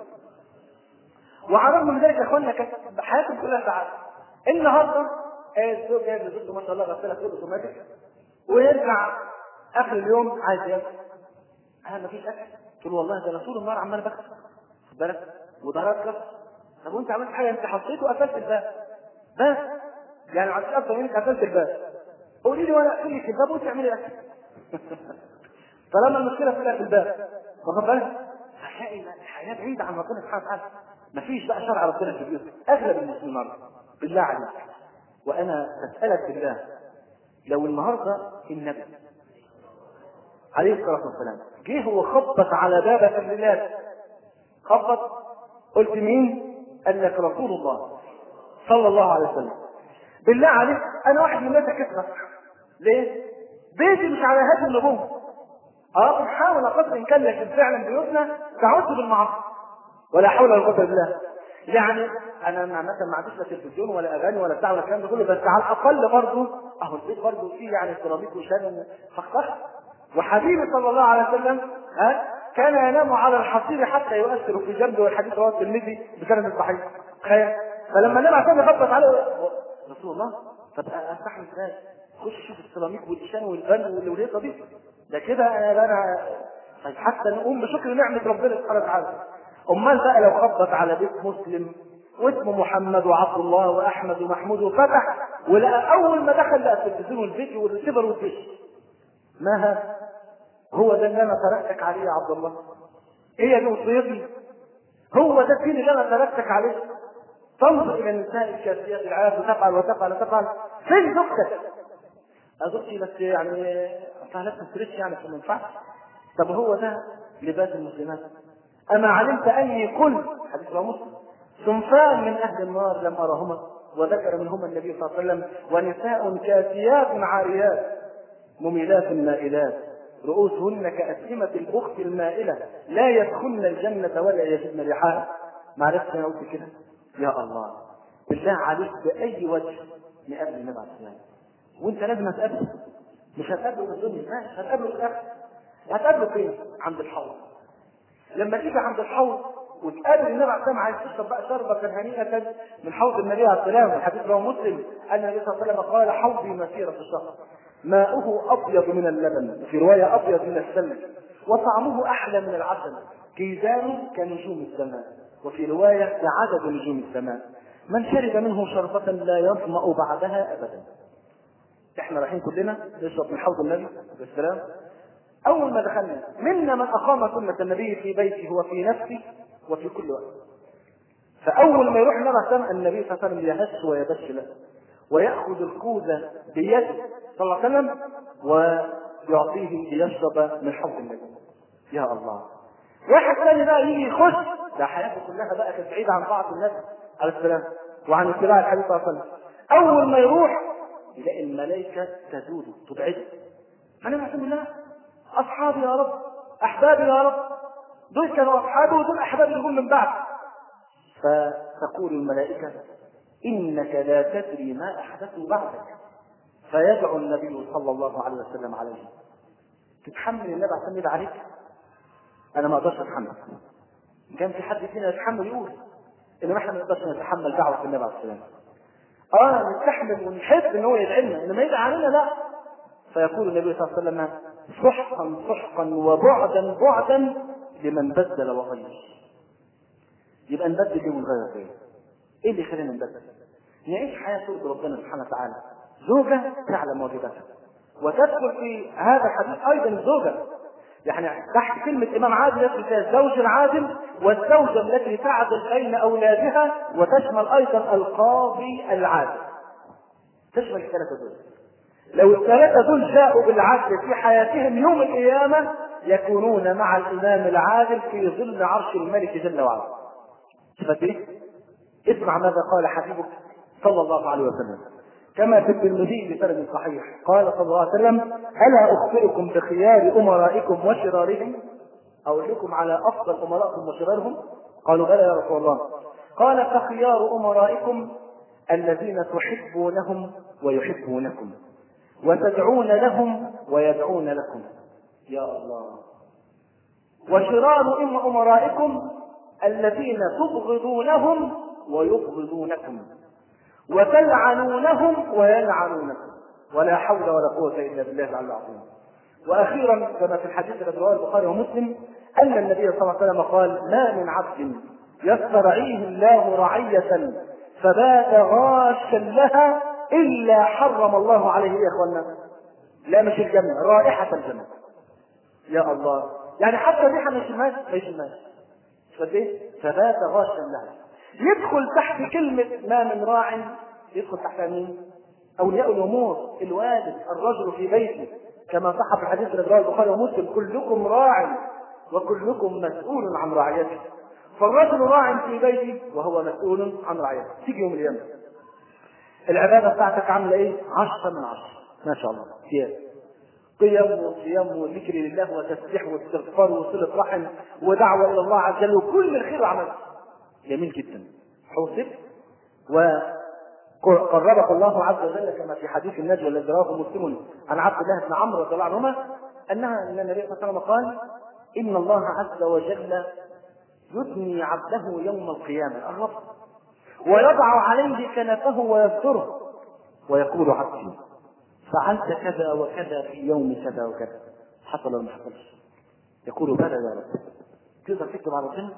وعلى الرغم من ذلك يا اخوانا كانت حياتهم كلها سعاده النهارده الزوج جايب لزوجته ما شاء الله غسالة فوق اوتوماتيك ويرجع اخر اليوم عايز ياكل اه مفيش اكل قلت له والله ده انا طول النهار عمال باكل خد بالك وضهرك كف طب وانت عملت حاجه انت حطيته وقفلت الباب بس يعني عشان اكتر منك قفلت الباب قولي لي وانا اقفل لك الباب وانت اعملي اكل طالما المشكله كلها في الباب واخد بالك هتلاقي الحياه بعيده عن ربنا سبحانه وتعالى مفيش بقى شرع ربنا في البيوت اغلب المسلمين بالله عليك وانا اسالك بالله لو النهارده النبي عليه الصلاه والسلام جه هو خبط على بابك الليلات خبط قلت مين؟ قال لك رسول الله صلى الله عليه وسلم بالله عليك انا واحد من الناس كسبك ليه؟ بيتي مش على هذا النبوه اه بنحاول قدر الامكان لكن فعلا بيوتنا تعود بالمعاصي ولا حول ولا قوه الا بالله يعني انا مثلا ما عنديش لا تلفزيون ولا اغاني ولا بتاع ولا الكلام ده كله بس على الاقل برضه اهو البيت برضه فيه يعني سيراميك وشان فخخ وحبيبي صلى الله عليه وسلم ها كان ينام على الحصير حتى يؤثر في جنبه والحديث رواه الترمذي بسند صحيح تخيل فلما النبي عليه يخبط عليه رسول الله طب استحمل ازاي؟ خش شوف السيراميك والشان والبن والهيصه دي ده كده انا انا طيب حتى نقوم بشكر نعمه ربنا سبحانه وتعالى امال بقى لو خبط على بيت مسلم واسمه محمد وعبد الله واحمد ومحمود وفتح ولقى اول ما دخل لقى التلفزيون والفيديو والريسيفر والدش ما هذا؟ هو ده اللي انا تركتك عليه يا عبد الله هي دي وصيتي هو ده الدين اللي انا تركتك عليه تنظر الى النساء الكاسيات العاف وتفعل وتفعل وتفعل فين زوجتك؟ زوجتي بس يعني اصلها لابسه ستريتش يعني فما ينفعش طب هو ده لباس المسلمات اما علمت اني قلت حديث رواه مسلم صنفان من اهل النار لم ارهما وذكر منهما النبي صلى الله عليه وسلم ونساء كاسيات عاريات مميلات مائلات رؤوسهن كأسئمة البخت المائلة لا يدخلن الجنة ولا يجدن ريحها ما عرفت انا قلت كده يا الله بالله عليك بأي وجه نقابل النبي عليه السلام وانت لازم هتقابله مش هتقابله في الدنيا لا مش هتقابله في الاخره هتقابله فين؟ عند الحوض لما تيجي عند الحوض وتقابل النبي عليه السلام عايز تشرب بقى شربة هنيئة من حوض النبي عليه السلام الحديث رواه مسلم أن النبي صلى الله عليه وسلم قال حوضي مسيرة الشهر ماؤه أبيض من اللبن في رواية أبيض من الثلج وطعمه أحلى من العسل كيزانه كنجوم السماء وفي رواية كعدد نجوم السماء من شرب منه شربة لا يظمأ بعدها أبدا احنا رايحين كلنا نشرب من حوض النبي عليه السلام اول ما دخلنا منا من اقام سنه النبي في بيته وفي نفسه وفي كل وقت فاول ما يروح النبي صلى الله عليه وسلم النبي صلى الله عليه وسلم يهش ويبش له وياخذ الكوزه بيده صلى الله عليه وسلم ويعطيه ليشرب من حوض النبي يا الله واحد ثاني بقى يجي يخش ده حياته كلها بقى كانت بعيده عن طاعه النبي عليه السلام وعن اتباع الحديث صلى الله عليه وسلم اول ما يروح يلاقي الملائكه تزوده تبعده انا معصوم بالله اصحابي يا رب احبابي يا رب دول كانوا اصحابي ودول احبابي اللي من بعد فتقول الملائكه انك لا تدري ما احدثوا بعدك فيدعو النبي صلى الله عليه وسلم عليه تتحمل النبي عشان يدعي عليك انا ما اقدرش اتحمل كان في حد فينا يتحمل يقول انما احنا ما نقدرش نتحمل دعوه النبي عليه السلام اه نستحمل ونحب ان هو يدعي لنا انما يدعي علينا لا فيقول النبي صلى الله عليه وسلم سحقا سحقا وبعدا بعدا لمن بدل وغير يبقى نبدل ليه ونغير فيه ايه اللي يخلينا نبدل نعيش حياه ترضي ربنا سبحانه وتعالى زوجه تعلم واجباتها وتدخل في هذا الحديث ايضا الزوجه يعني تحت كلمة إمام عادل يدخل فيها الزوج العادل والزوجة التي تعدل بين أولادها وتشمل أيضا القاضي العادل. تشمل الثلاثة دول. لو الثلاثة دول جاءوا بالعدل في حياتهم يوم القيامة يكونون مع الإمام العادل في ظل عرش الملك جل وعلا. شفت إيه؟ اسمع ماذا قال حبيبك صلى الله عليه وسلم. كما في الترمذي بسند صحيح قال صلى الله عليه وسلم الا اخبركم بخيار امرائكم وشرارهم اقول لكم على افضل امرائكم وشرارهم قالوا بلى يا رسول الله قال فخيار امرائكم الذين تحبونهم ويحبونكم وتدعون لهم ويدعون لكم يا الله وشرار ام امرائكم الذين تبغضونهم ويبغضونكم وتلعنونهم ويلعنونكم ولا حول ولا قوة إلا بالله العلي العظيم وأخيرا كما في الحديث الذي رواه البخاري ومسلم أن النبي صلى الله عليه وسلم قال ما من عبد يسترعيه الله رعية فبات غاشا لها إلا حرم الله عليه يا إخوانا لا مش الجنة رائحة الجنة يا الله يعني حتى الريحة ما يشمهاش ما يشمهاش فبات غاشا لها يدخل تحت كلمة ما من راع يدخل تحت مين؟ أولياء الأمور الوالد الرجل في بيته كما صح في الحديث الذي رواه البخاري ومسلم كلكم راع وكلكم مسؤول عن رعيته فالرجل راع في بيته وهو مسؤول عن رعيته تيجي يوم القيامة العبادة بتاعتك عاملة إيه؟ عشرة من عشرة ما شاء الله قيام قيم وصيام وذكر لله وتسبيح واستغفار وصلة رحم ودعوة إلى الله عز وجل وكل الخير عملته جميل جدا حوصف وقربك الله عز وجل كما في حديث النجوى الذي رواه مسلم عن عبد الله بن عمرو رضي الله عنهما انها ان النبي صلى الله عليه وسلم قال ان الله عز وجل يدني عبده يوم القيامه الرب ويضع عليه كنفه ويستره ويقول عبدي فعلت كذا وكذا في يوم كذا وكذا حصل ولا ما حصلش يقول بلى يا رب تقدر تكتب على ربنا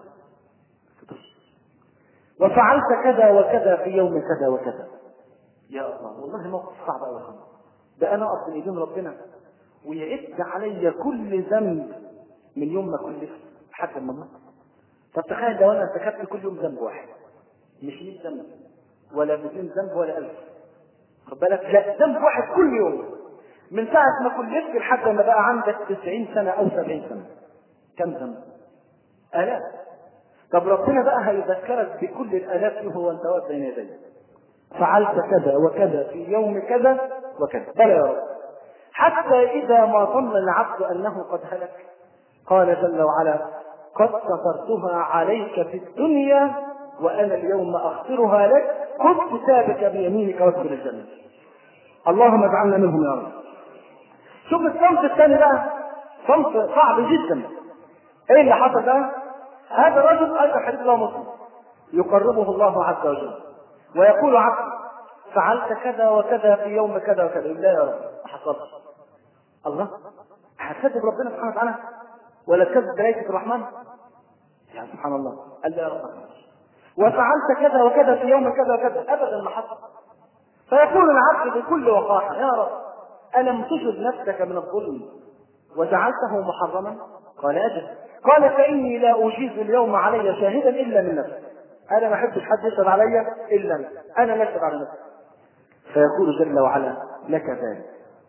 وفعلت كذا وكذا في يوم كذا وكذا يا الله والله موقف صعب قوي ده انا اقف ايدين ربنا ويعد علي كل ذنب من يوم ما كلفت حتى ما مت طب تخيل لو انا ارتكبت كل يوم ذنب واحد مش 100 ذنب ولا 200 ذنب ولا 1000 خد بالك لا ذنب واحد كل يوم من ساعة ما كلفت لحد ما بقى عندك 90 سنة أو 70 سنة كم ذنب؟ آلاف طب ربنا بقى هيذكرك بكل الآلاف وهو وأنت واقف بين يديه فعلت كذا وكذا في يوم كذا وكذا بلى يا رب حتى إذا ما ظن العبد أنه قد هلك قال جل وعلا قد سترتها عليك في الدنيا وأنا اليوم أغفرها لك خذ كتابك بيمينك وادخل الجنة اللهم اجعلنا منهم يا رب شوف الصمت الثاني بقى صمت صعب جدا ايه اللي حصل بقى هذا الرجل ايضا حديث الله مسلم يقربه الله عز وجل ويقول عبد فعلت كذا وكذا في يوم كذا وكذا لا يا رب ما حصلش الله هتكذب ربنا سبحانه وتعالى ولا تكذب ملائكة الرحمن يعني سبحان الله قال لا يا رب وفعلت كذا وكذا في يوم كذا وكذا ابدا ما حصل فيقول العبد بكل وقاحة يا رب ألم تجد نفسك من الظلم وجعلته محرما قال أجل قال فإني لا أجيز اليوم علي شاهدا إلا من نفسي أنا ما أحبش حد يشهد علي إلا أنا أنا لا أشهد على نفسي فيقول جل وعلا لك ذلك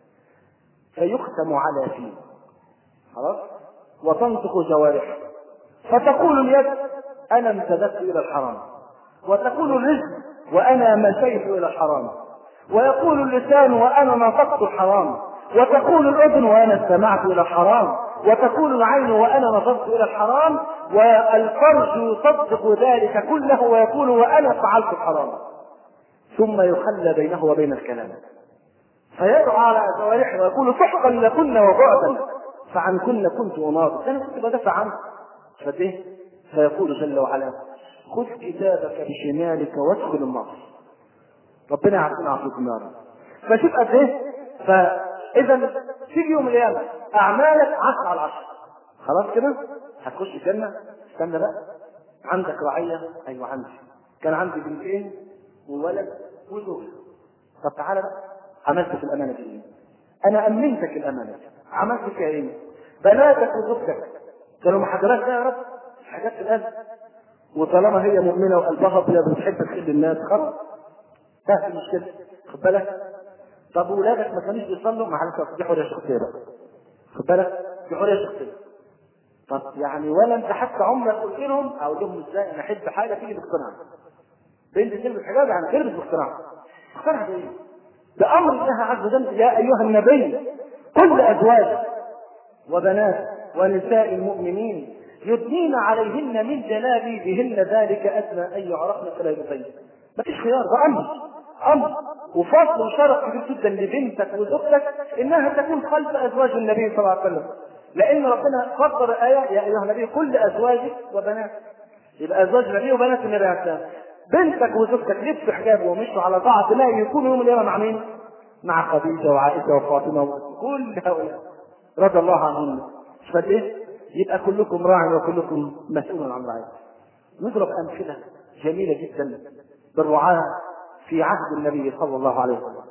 فيختم على فيه خلاص وتنطق جوارحه فتقول اليد انا امتددت الى الحرام وتقول الرزق وانا مشيت الى الحرام ويقول اللسان وانا نطقت الحرام وتقول الاذن وانا استمعت الى الحرام وتقول العين وانا نظرت الى الحرام والفرج يصدق ذلك كله ويقول وانا فعلت الحرام ثم يخلى بينه وبين الكلام فيدعو على جوارحه ويقول سحقا لكن وبعدا فعن كن كنت اناضل انا كنت بدافع عنه فايه فيقول جل وعلا خذ كتابك بشمالك وادخل النار ربنا يعافينا ويعافيكم يا رب فشوف قد ايه فاذا تيجي يوم القيامه اعمالك عشر على العشر خلاص كده هتخش الجنه استنى بقى عندك رعيه ايوه عندي كان عندي بنتين وولد وزوجه طب تعالى بقى عملت في الامانه دي ايه؟ انا امنتك الامانه عملت فيها ايه؟ بناتك وزوجتك كانوا محاضرات يا رب حاجات في القلب وطالما هي مؤمنه وقلبها ابيض وبتحب تخدم الناس خلاص انتهت المشكله خد بالك طب ولادك ما كانوش بيصلوا معلش دي حريه شخصيه بقى خد بالك دي حريه شخصيه طب يعني ولا انت حتى عمرك قلت لهم اقول لهم ازاي انا احب حاجه تيجي باقتناع بنت تلبس حجاب يعني تلبس باقتناع اقتنع بايه؟ بامر الله عز وجل يا ايها النبي كل ازواج وبنات ونساء المؤمنين يدنين عليهن من جلابيبهن ذلك ادنى ان يعرفن فلا يبين مفيش خيار ده امر امر وفضل وشرف كبير جدا لبنتك وزوجتك انها تكون خلف ازواج النبي صلى الله عليه وسلم لان ربنا قدر ايه يا ايها النبي كل ازواجك وبناتك يبقى ازواج النبي وبنات النبي عليه السلام بنتك وزوجتك لبسوا حجاب ومشوا على طاعه الله يكونوا يوم القيامه مع مين؟ مع خديجه وعائشه وفاطمه وكل هؤلاء رضي الله عنهم مش فاهم ايه؟ يبقى كلكم راع وكلكم مسؤول عن رعيته. نضرب امثله جميله جدا بالرعاة في عهد النبي صلى الله عليه وسلم.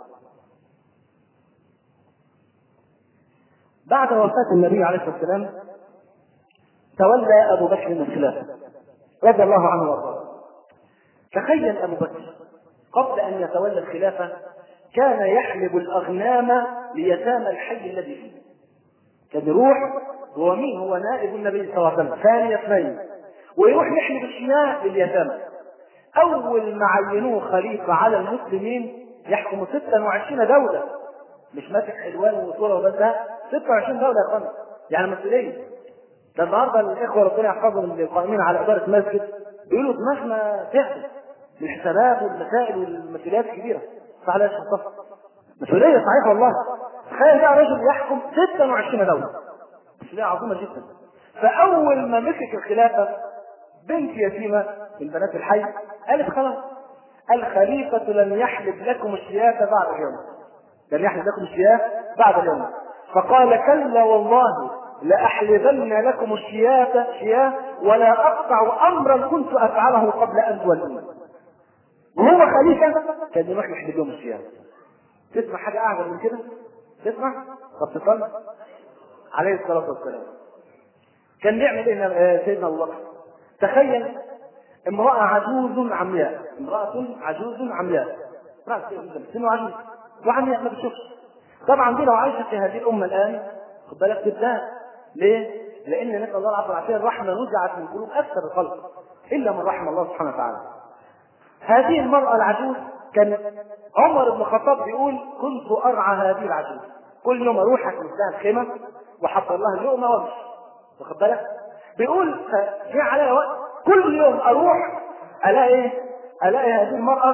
بعد وفاة النبي عليه الصلاة والسلام تولى أبو بكر الخلافة رضي الله عنه وارضاه. تخيل أبو بكر قبل أن يتولى الخلافة كان يحلب الأغنام ليتامى الحي الذي فيه. كان يروح هو مين؟ هو نائب النبي صلى الله عليه وسلم ثاني اثنين ويروح يحلب الشياء لليتامى. أول ما عينوه خليفة على المسلمين يحكم 26 دولة مش ماسك حلوان وصورة وبس لا 26 دولة يا اخوانا يعني مسؤولية ده النهارده الاخوة ربنا يحفظهم اللي قائمين على إدارة مسجد بيقولوا دماغنا تعبت من الحسابات والمسائل والمسؤوليات الكبيرة صح لا يا شيخ مصطفى؟ مسؤولية صحيح والله تخيل بقى رجل يحكم 26 دولة مسؤولية عظيمة جدا فأول ما مسك الخلافة بنت يتيمة من بنات الحي قالت خلاص الخليفة لن يحلب لكم الشياة بعد اليوم لن يحلب لكم الشياة بعد اليوم فقال كلا والله لأحلبن لكم الشياة شياة ولا أقطع أمرا كنت أفعله قبل أن تولوا وهو خليفة كان يروح يحلب لهم الشياة تسمع حاجة أعظم من كده؟ تسمع؟ طب تصلي عليه الصلاة والسلام كان بيعمل ايه سيدنا الله تخيل امرأة عجوز عمياء امرأة عجوز عمياء امرأة سن عجوز وعمياء ما بتشوفش طبعا دي لو عايشة في هذه الأمة الآن خد بالك تبدأ ليه؟ لأن نسأل الله العفو والعافية الرحمة نزعت من قلوب أكثر الخلق إلا من رحم الله سبحانه وتعالى هذه المرأة العجوز كان عمر بن الخطاب بيقول كنت أرعى هذه العجوز كل يوم أروح أكل لها الخيمة وأحضر لها اللقمة وأمشي واخد بالك؟ بيقول جه عليا وقت كل يوم اروح الاقي ايه؟ الاقي هذه المراه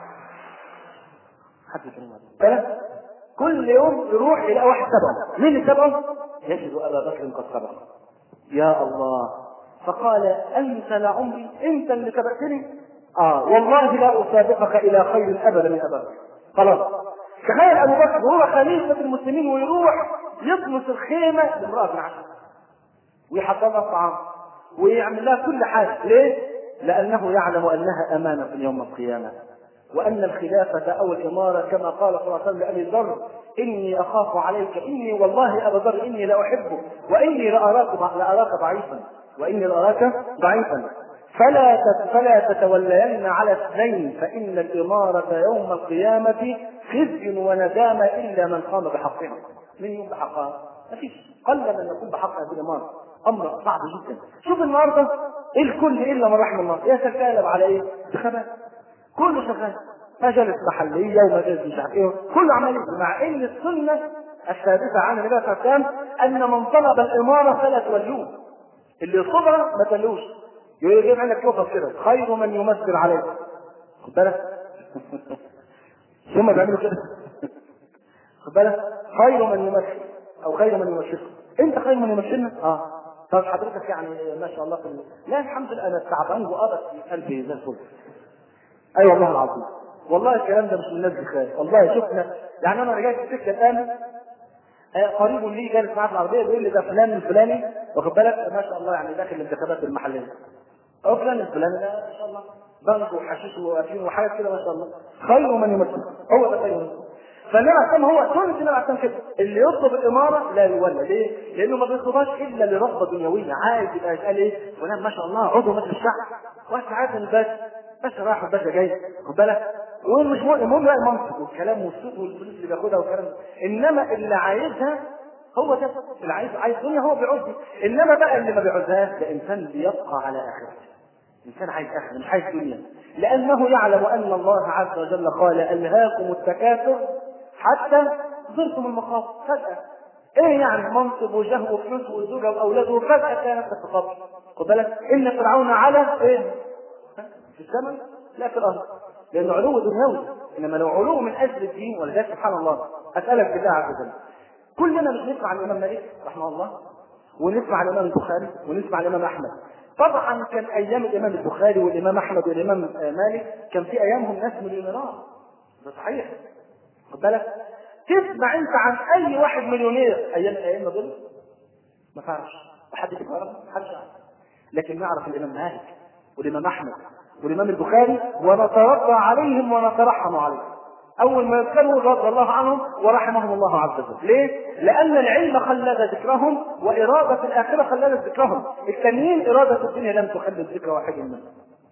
حد يكلمها كل يوم يروح يلاقي واحد تبعه مين اللي تبعه؟ يجد ابا بكر قد سبقه يا الله فقال انت لعمري انت اللي سبقتني اه والله لا اسابقك الى خير ابدا من ابا بكر خلاص تخيل ابو بكر وهو خليفه المسلمين ويروح يطمس الخيمه لامراه عشر ويحضر لها الطعام ويعمل لها كل حاجه ليه؟ لانه يعلم انها امانه يوم القيامه وأن الخلافة أو الإمارة كما قال صلى الله عليه وسلم لأبي ذر إني أخاف عليك إني والله أبا ذر إني لأحبك وإني لأراك لأراك ضعيفا وإني لأراك ضعيفا فلا فلا تتولين على اثنين فإن الإمارة يوم القيامة خزي وندامة إلا من قام بحقها من يوم بحقها؟ ما فيش قل من يقوم بحق هذه الإمارة أمر صعب جدا شوف النهارده الكل إلا من رحم الله يتكالب على إيه؟ انتخابات كله شغال مجالس محلية ومجالس مش عارف ايه كله عمال مع ان السنة الثابتة عن النبي صلى الله عليه وسلم ان من طلب الامارة فلا تولوه اللي يطلبها ما تولوش يجيب عندك يوقف كده خير من يمثل عليك خد بالك ثم بيعملوا كده خد بالك خير من يمثل او خير من يمثل انت خير من يمثلنا اه طب حضرتك يعني ما شاء الله في ال... لا الحمد لله انا تعبان وابد في قلبي زي الفل اي أيوة والله العظيم والله الكلام ده مش من الناس بخير والله شفنا يعني انا رجعت في السكه الان آه قريب لي جالس معاه في العربيه بيقول لي ده فلان الفلاني واخد بالك ما شاء الله يعني داخل الانتخابات المحليه او فلان الفلاني ده ما شاء الله بنك وحشيش وافيون وحاجات كده ما شاء الله خير من يمثل هو ده خير من فالنبي عليه هو سنة النبي عليه كده اللي يطلب الإمارة لا يولى ليه؟ لأنه ما بيطلبهاش إلا لرغبة دنيوية عايز يبقى يتقال إيه؟ فلان ما شاء الله عضو مجلس الشعب واحد عارف الباشا باشا رايح والباشا جاي خد بالك ومش مهم المهم بقى المنصب والكلام والصوت والفلوس اللي بياخدها والكلام ده انما اللي عايزها هو ده اللي عايز عايز دنيا هو بيعوز دي انما بقى اللي ما بيعوزهاش ده انسان بيبقى على اخرته انسان عايز اخره مش عايز دنيا لانه يعلم ان الله عز وجل قال الهاكم التكاثر حتى زرتم المقابر فجاه ايه يعني منصب وجه وفلوس وزوجه واولاد وفجاه كانت تتقبل خد بالك ان فرعون على ايه في السماء لا في الارض لانه علو دنيوي انما لو علو من اجل الدين ولذلك سبحان الله اسالك بالله عز وجل كلنا مش نسمع عن الامام مالك رحمه الله ونسمع عن الامام البخاري ونسمع عن الامام احمد طبعا كان ايام الامام البخاري والامام احمد والامام مالك كان في ايامهم ناس مليونيرات ده صحيح خد بالك تسمع انت عن اي واحد مليونير ايام ايام دول ما تعرفش حد يعرف حد يعرف لكن نعرف الامام مالك والامام احمد والامام البخاري ونترضى عليهم ونترحم عليهم اول ما يذكروا رضي الله عنهم ورحمهم الله عز وجل ليه لان العلم خلد ذكرهم واراده الاخره خلدت ذكرهم التانيين اراده الدنيا لم تخلد ذكر واحد منهم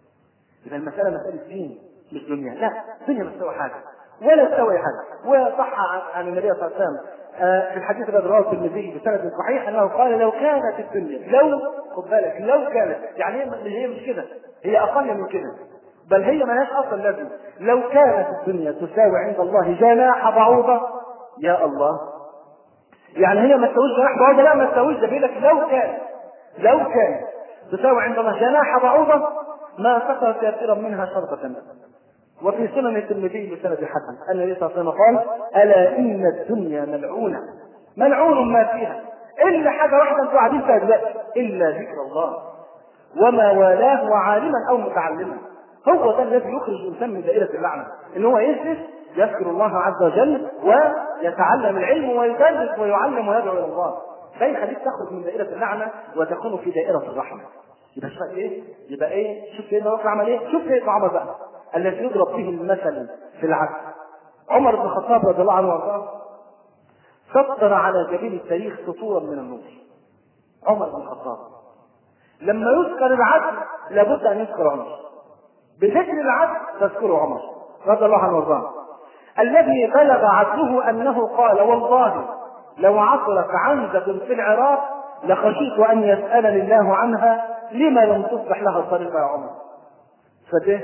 اذا المساله مساله دين مش دنيا لا الدنيا مش تساوي حاجه ولا تساوي حاجه وصح عن النبي صلى الله عليه وسلم في الحديث الذي رواه الترمذي بسند صحيح انه قال لو كانت الدنيا لو خد بالك لو كانت يعني هي مش كده هي اقل من كده بل هي ملهاش اصل لازم لو كانت الدنيا تساوي عند الله جناح بعوضه يا الله يعني هي ما تساويش جناح بعوضه لا ما تساويش ده بيقول لك لو كان لو كان تساوي عند الله جناح بعوضه ما سقى كافرا منها شربة وفي سنن الترمذي بسند حسن ان النبي صلى الله عليه وسلم قال الا ان الدنيا ملعونه ملعون ما فيها الا حاجه واحده انتوا قاعدين فيها دلوقتي الا ذكر الله وما والاه وعالما او متعلما هو ده الذي يخرج الانسان من دائره اللعنه ان هو يجلس يذكر الله عز وجل ويتعلم العلم ويدرس ويعلم ويدعو الى الله ده يخليك تخرج من دائره اللعنه وتكون في دائره الرحمه يبقى شوف ايه يبقى ايه شوف سيدنا بكر عمل ايه شوف سيدنا عمر بقى الذي يضرب به المثل في العدل عمر بن الخطاب رضي الله عنه وارضاه سطر على جبين التاريخ سطورا من النور عمر بن الخطاب لما يذكر العدل لابد ان يذكر عمر بذكر العدل تذكر عمر رضي الله عنه وارضاه الذي بلغ عدله انه قال والله لو عثرت عنزة في العراق لخشيت ان يسالني الله عنها لما لم تصبح لها الطريقه يا عمر فده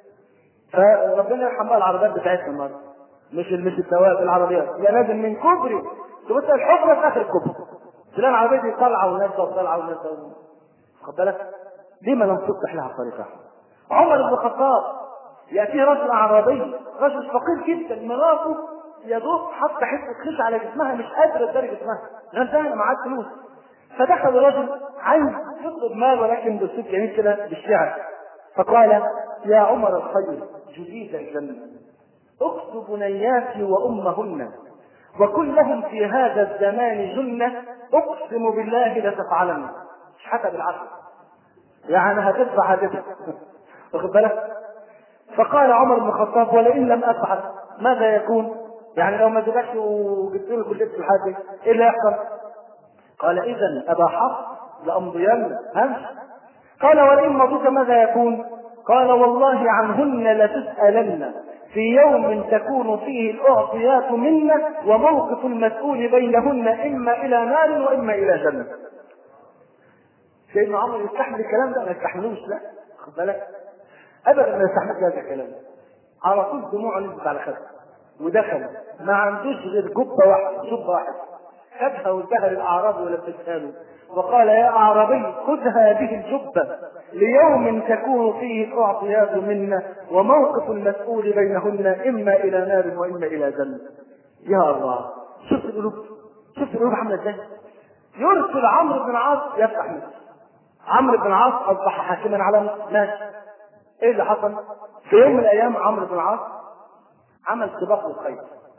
فربنا يرحم بقى العربيات بتاعتنا النهارده مش مش الدواب العربيات يا لازم من كوبري تبص الحفره في اخر الكوبري تلاقي العربيه دي طالعه ونازله وطالعه ونازله خد بالك لما لم تصبح لها طريقه عمر بن الخطاب ياتيه رجل اعرابي رجل فقير جدا مراته يا دوب حط حته خش على جسمها مش قادره تداري جسمها غلبانه معاه فلوس فدخل رجل عايز يطلب مال ولكن باسلوب جميل كده بالشعر فقال يا عمر الخير جديد الجنه اكتب بنياتي وامهن وكلهم في هذا الزمان جنه اقسم بالله لتفعلن مش حتى بالعقل يعني هتدفع هتدفع واخد بالك فقال عمر بن الخطاب ولئن لم افعل ماذا يكون؟ يعني لو ما ذبحت وجبت له كل لبس الحاجه ايه اللي يحصل؟ قال اذا ابا حفص لامضين همش قال ولئن مضيت ماذا يكون؟ قال والله عنهن لتسالن في يوم تكون فيه الاعطيات منا وموقف المسؤول بينهن اما الى نار واما الى جنه. سيدنا عمر يستحمل الكلام ده ما يستحملوش لا خد بالك ابدا ما يستحملش هذا الكلام على طول دموعه نزلت على خده ودخل ما عندوش غير جبه واحده جبه واحده خدها وانتهى الاعرابي ولبسها له وقال يا اعرابي خذ هذه الجبه ليوم تكون فيه الاعطيات منا وموقف المسؤول بينهن اما الى نار واما الى جنه يا الله شفت القلوب شفت القلوب عامله ازاي يرسل عمرو بن العاص يفتح مصر عمرو بن العاص اصبح حاكما على ناس ايه اللي حصل؟ في يوم من الايام عمرو بن العاص عمل سباق للخير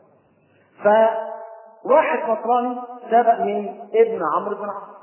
فواحد نصراني سبق مين؟ ابن عمرو بن العاص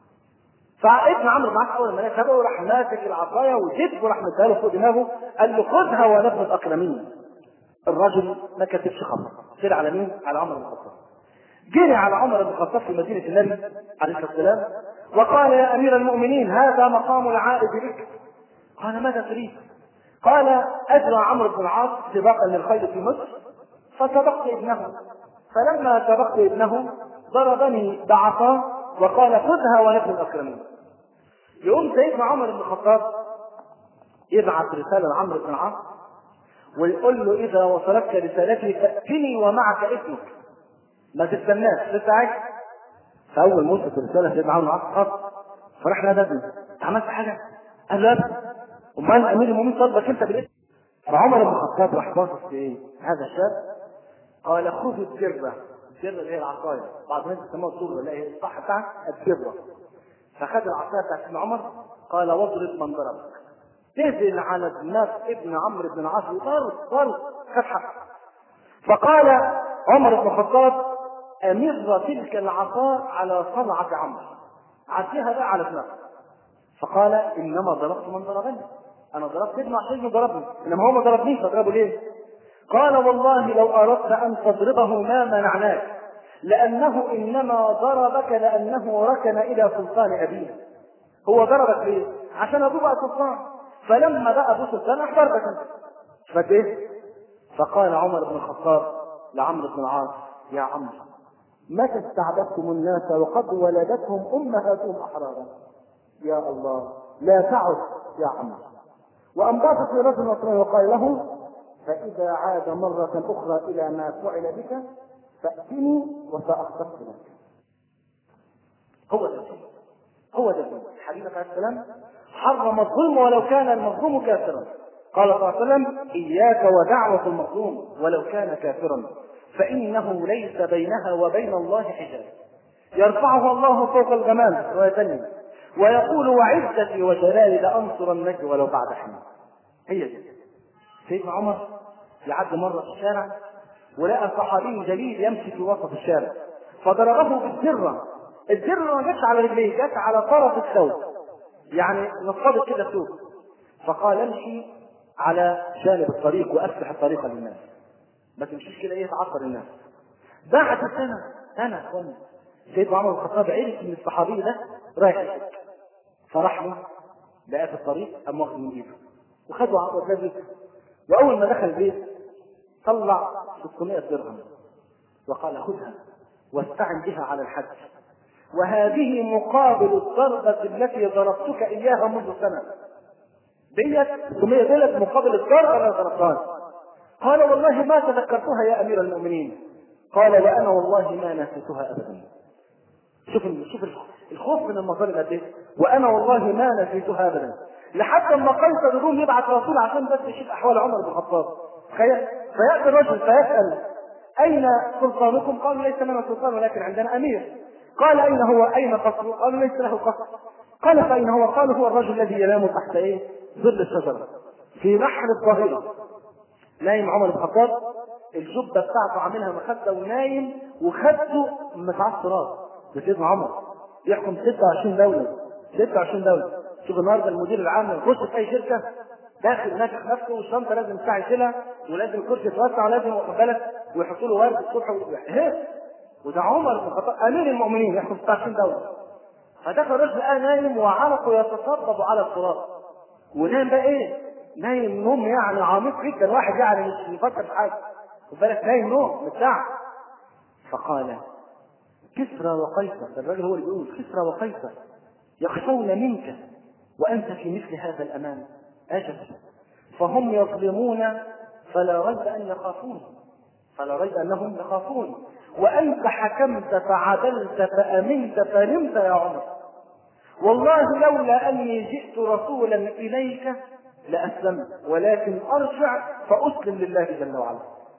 فابن عمرو بن العاص اول ما لقى سبقه راح ماسك العصايه وجد وراح مديها له فوق دماغه قال له خذها ونبذ الاكرمين الرجل ما كتبش خبر سير على مين؟ على عمر بن الخطاب جري على عمر بن الخطاب في مدينه النبي عليه الصلاه والسلام وقال يا امير المؤمنين هذا مقام العائد بك قال ماذا تريد؟ قال اجرى عمرو بن العاص سباقا للخيل في مصر فسبقت ابنه فلما سبقت ابنه ضربني بعصاه وقال خذها ونبني الاكرمين يقوم سيدنا عمر بن الخطاب يبعث رساله لعمرو بن العاص ويقول له اذا وصلتك رسالتي فاتني ومعك اسمك ما تستناش لسه عايز فاول ما وصلت الرساله سيدنا عمرو بن العاص خلاص فراح نادى انت عملت حاجه؟ قال له ابدا امال امير المؤمنين طلبك انت بالاسم فعمر بن الخطاب راح باصص في ايه؟ هذا الشاب قال خذ الدره الدره اللي هي العصايه بعض الناس بيسموها الصوره اللي هي الصح بتاعك الدره فخد العصايه بتاعت ابن عمر قال واضرب من ضربك نزل على دماغ ابن عمرو بن العاص ضرب ضرب خد حقه فقال عمر بن الخطاب امر تلك العصا على صنعه عمرو عديها بقى على دماغه فقال انما ضربت من ضربني انا ضربت ابنه عشان ضربني انما هو ما ضربنيش فضربه ليه؟ قال والله لو اردت ان تضربه ما منعناك لانه انما ضربك لانه ركن الى سلطان ابيه هو ضربك ليه؟ عشان ابوه بقى سلطان فلما بقى ابوه سلطان احضرتك انت فايه؟ فقال عمر بن الخطاب لعمرو بن العاص يا عمرو متى استعبدتم الناس وقد ولدتهم امهاتهم احرارا يا الله لا تعد يا عمرو وانبسط لرجل نصراني وقال له فاذا عاد مره اخرى الى ما فعل بك فاتني وساختص لك هو ده هو ده الحبيب عليه السلام حرم الظلم ولو كان المظلوم كافرا قال صلى الله عليه وسلم اياك ودعوه المظلوم ولو كان كافرا فانه ليس بينها وبين الله حجاب يرفعها الله فوق الغمام روايه ويقول وعزتي وجلالي لانصرنك ولو بعد حين هي دي سيدنا عمر يعدي مره في الشارع ولقى صحابي جليل يمشي في وسط الشارع فضربه بالذره الذره ما جاتش على رجليه جت على طرف الثوب يعني نصبت كده الثوب فقال امشي على جانب الطريق وافتح الطريق للناس ما تمشيش كده ايه تعصر الناس بعد سنه سنه يا اخوانا سيدنا عمر بن الخطاب عرف ان الصحابي ده رايح يحج فراح له لقاه في الطريق قام واخده من ايده وخده وداه بيته واول ما دخل البيت طلع 600 درهم وقال خذها واستعن بها على الحج وهذه مقابل الضربة التي ضربتك إياها منذ سنة ديت 600 دولت مقابل الضربة اللي ضربتها قال والله ما تذكرتها يا أمير المؤمنين قال وأنا والله ما نسيتها أبدا شوف شوف الخوف من المظالم قد ايه وانا والله ما نسيتها ابدا لحد ما قيصر الروم يبعث رسول عشان بس يشوف احوال عمر بن الخطاب تخيل فياتي الرجل فيسال اين سلطانكم؟ قالوا ليس لنا سلطان ولكن عندنا امير قال اين هو؟ اين قصره؟ قالوا ليس له قصر قال فاين هو؟ قالوا هو الرجل الذي ينام تحت ايه؟ ظل الشجره في نحر الظهيره نايم عمر بن الخطاب الجبه بتاعته عاملها مخده ونايم وخده متعصر راس سيدنا عمر يحكم 26 دولة 26 دولة شوف النهارده المدير العام يخش في أي شركة داخل نافخ نفسه والشنطه لازم الساعه يشيلها ولازم الكرسي يتوسع ولازم واخد بالك ويحطوا له ورد الصبح ويحهز وده عمر بن الخطاب امير المؤمنين يحكم 26 دوله فدخل الرجل لقاه نايم وعرقه يتصبب على التراب ونام بقى ايه؟ نايم نوم يعني عميق جدا واحد يعني مش بيفكر في حاجه خد بالك نايم نوم متسع فقال كسرى وقيصر الراجل هو اللي بيقول كسرى وقيصر يخشون منك وانت في مثل هذا الامان اجل فهم يظلمون فلا ريب ان يخافون فلا ريب انهم يخافون وانت حكمت فعدلت فامنت فنمت يا عمر والله لولا اني جئت رسولا اليك لاسلمت ولكن ارجع فاسلم لله جل وعلا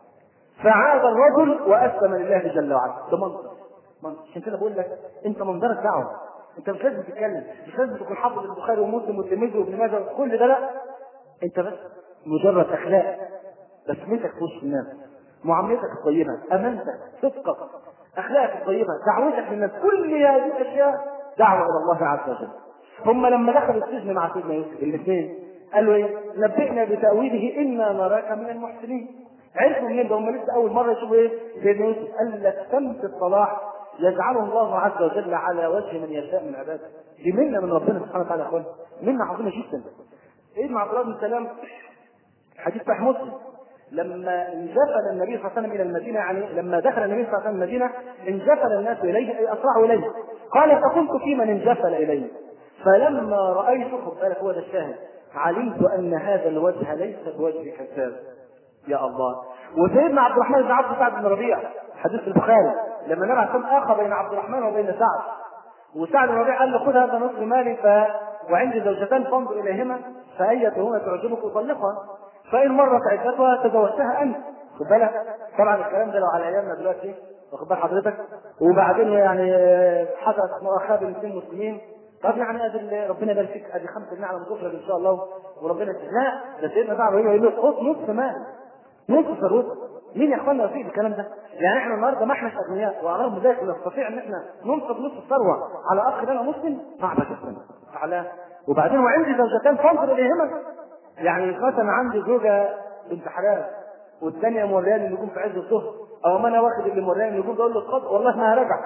فعاد الرجل واسلم لله جل وعلا ده منظر منظر عشان كده بقول لك انت منظرك دعوه انت مش لازم تتكلم مش لازم تكون حافظ البخاري ومسلم والترمذي وابن ماجه كل ده لا انت بس مجرد اخلاق بسمتك في وسط الناس معاملتك الطيبه امانتك صدقك اخلاقك الطيبه دعوتك للناس كل هذه الاشياء دعوه الى الله عز وجل هم لما دخلوا السجن مع سيدنا يوسف الاثنين قالوا ايه نبئنا بتاويله انا نراك من المحسنين عرفوا منين ده هم لسه اول مره يشوفوا ايه سيدنا يوسف قال لك سمت الصلاح يجعله الله عز وجل على وجه من يشاء من عباده دي منه من ربنا سبحانه وتعالى يا اخوان منه عظيمه جدا سيدنا عبد الله بن سلام حديث صحيح مسلم لما انجفل النبي صلى الله عليه وسلم الى المدينه يعني لما دخل النبي صلى الله عليه وسلم المدينه انجفل الناس اليه اي اسرعوا اليه قال فكنت في من انجفل اليه فلما رايت خد بالك هو ده الشاهد علمت ان هذا الوجه ليس بوجه كذاب يا الله وسيدنا عبد الرحمن بن عبد سعد بن ربيع حديث البخاري لما نرى كم اخى بين عبد الرحمن وبين سعد وسعد بن ربيع قال له خذ هذا نصف مالي ف... وعندي زوجتان فانظر اليهما فايتهما تعجبك اطلقها فان مرت عدتها تزوجتها انت خد بالك طبعا الكلام ده لو على ايامنا دلوقتي واخد بال حضرتك وبعدين يعني حدث مؤاخاه بين اثنين مسلمين طب يعني ادي ربنا يبارك فيك ادي خمسه نعم تخرج ان شاء الله وربنا لا ده سيدنا سعد يقول له خد نصف مال نصف ثروتك مين يا اخوانا يطيق الكلام ده؟ يعني احنا النهارده ما احناش اغنياء ورغم ذلك نستطيع ان احنا ننفق نصف الثروه على اخ لنا مسلم صعبه جدا على وبعدين وعندي زوجتان فانظر اليهما يعني مثلا عندي زوجه بنت حلال والثانيه مورياني النجوم في عز الظهر او ما انا واخد اللي مورياني النجوم ده اقول له اتفضل والله ما هرجع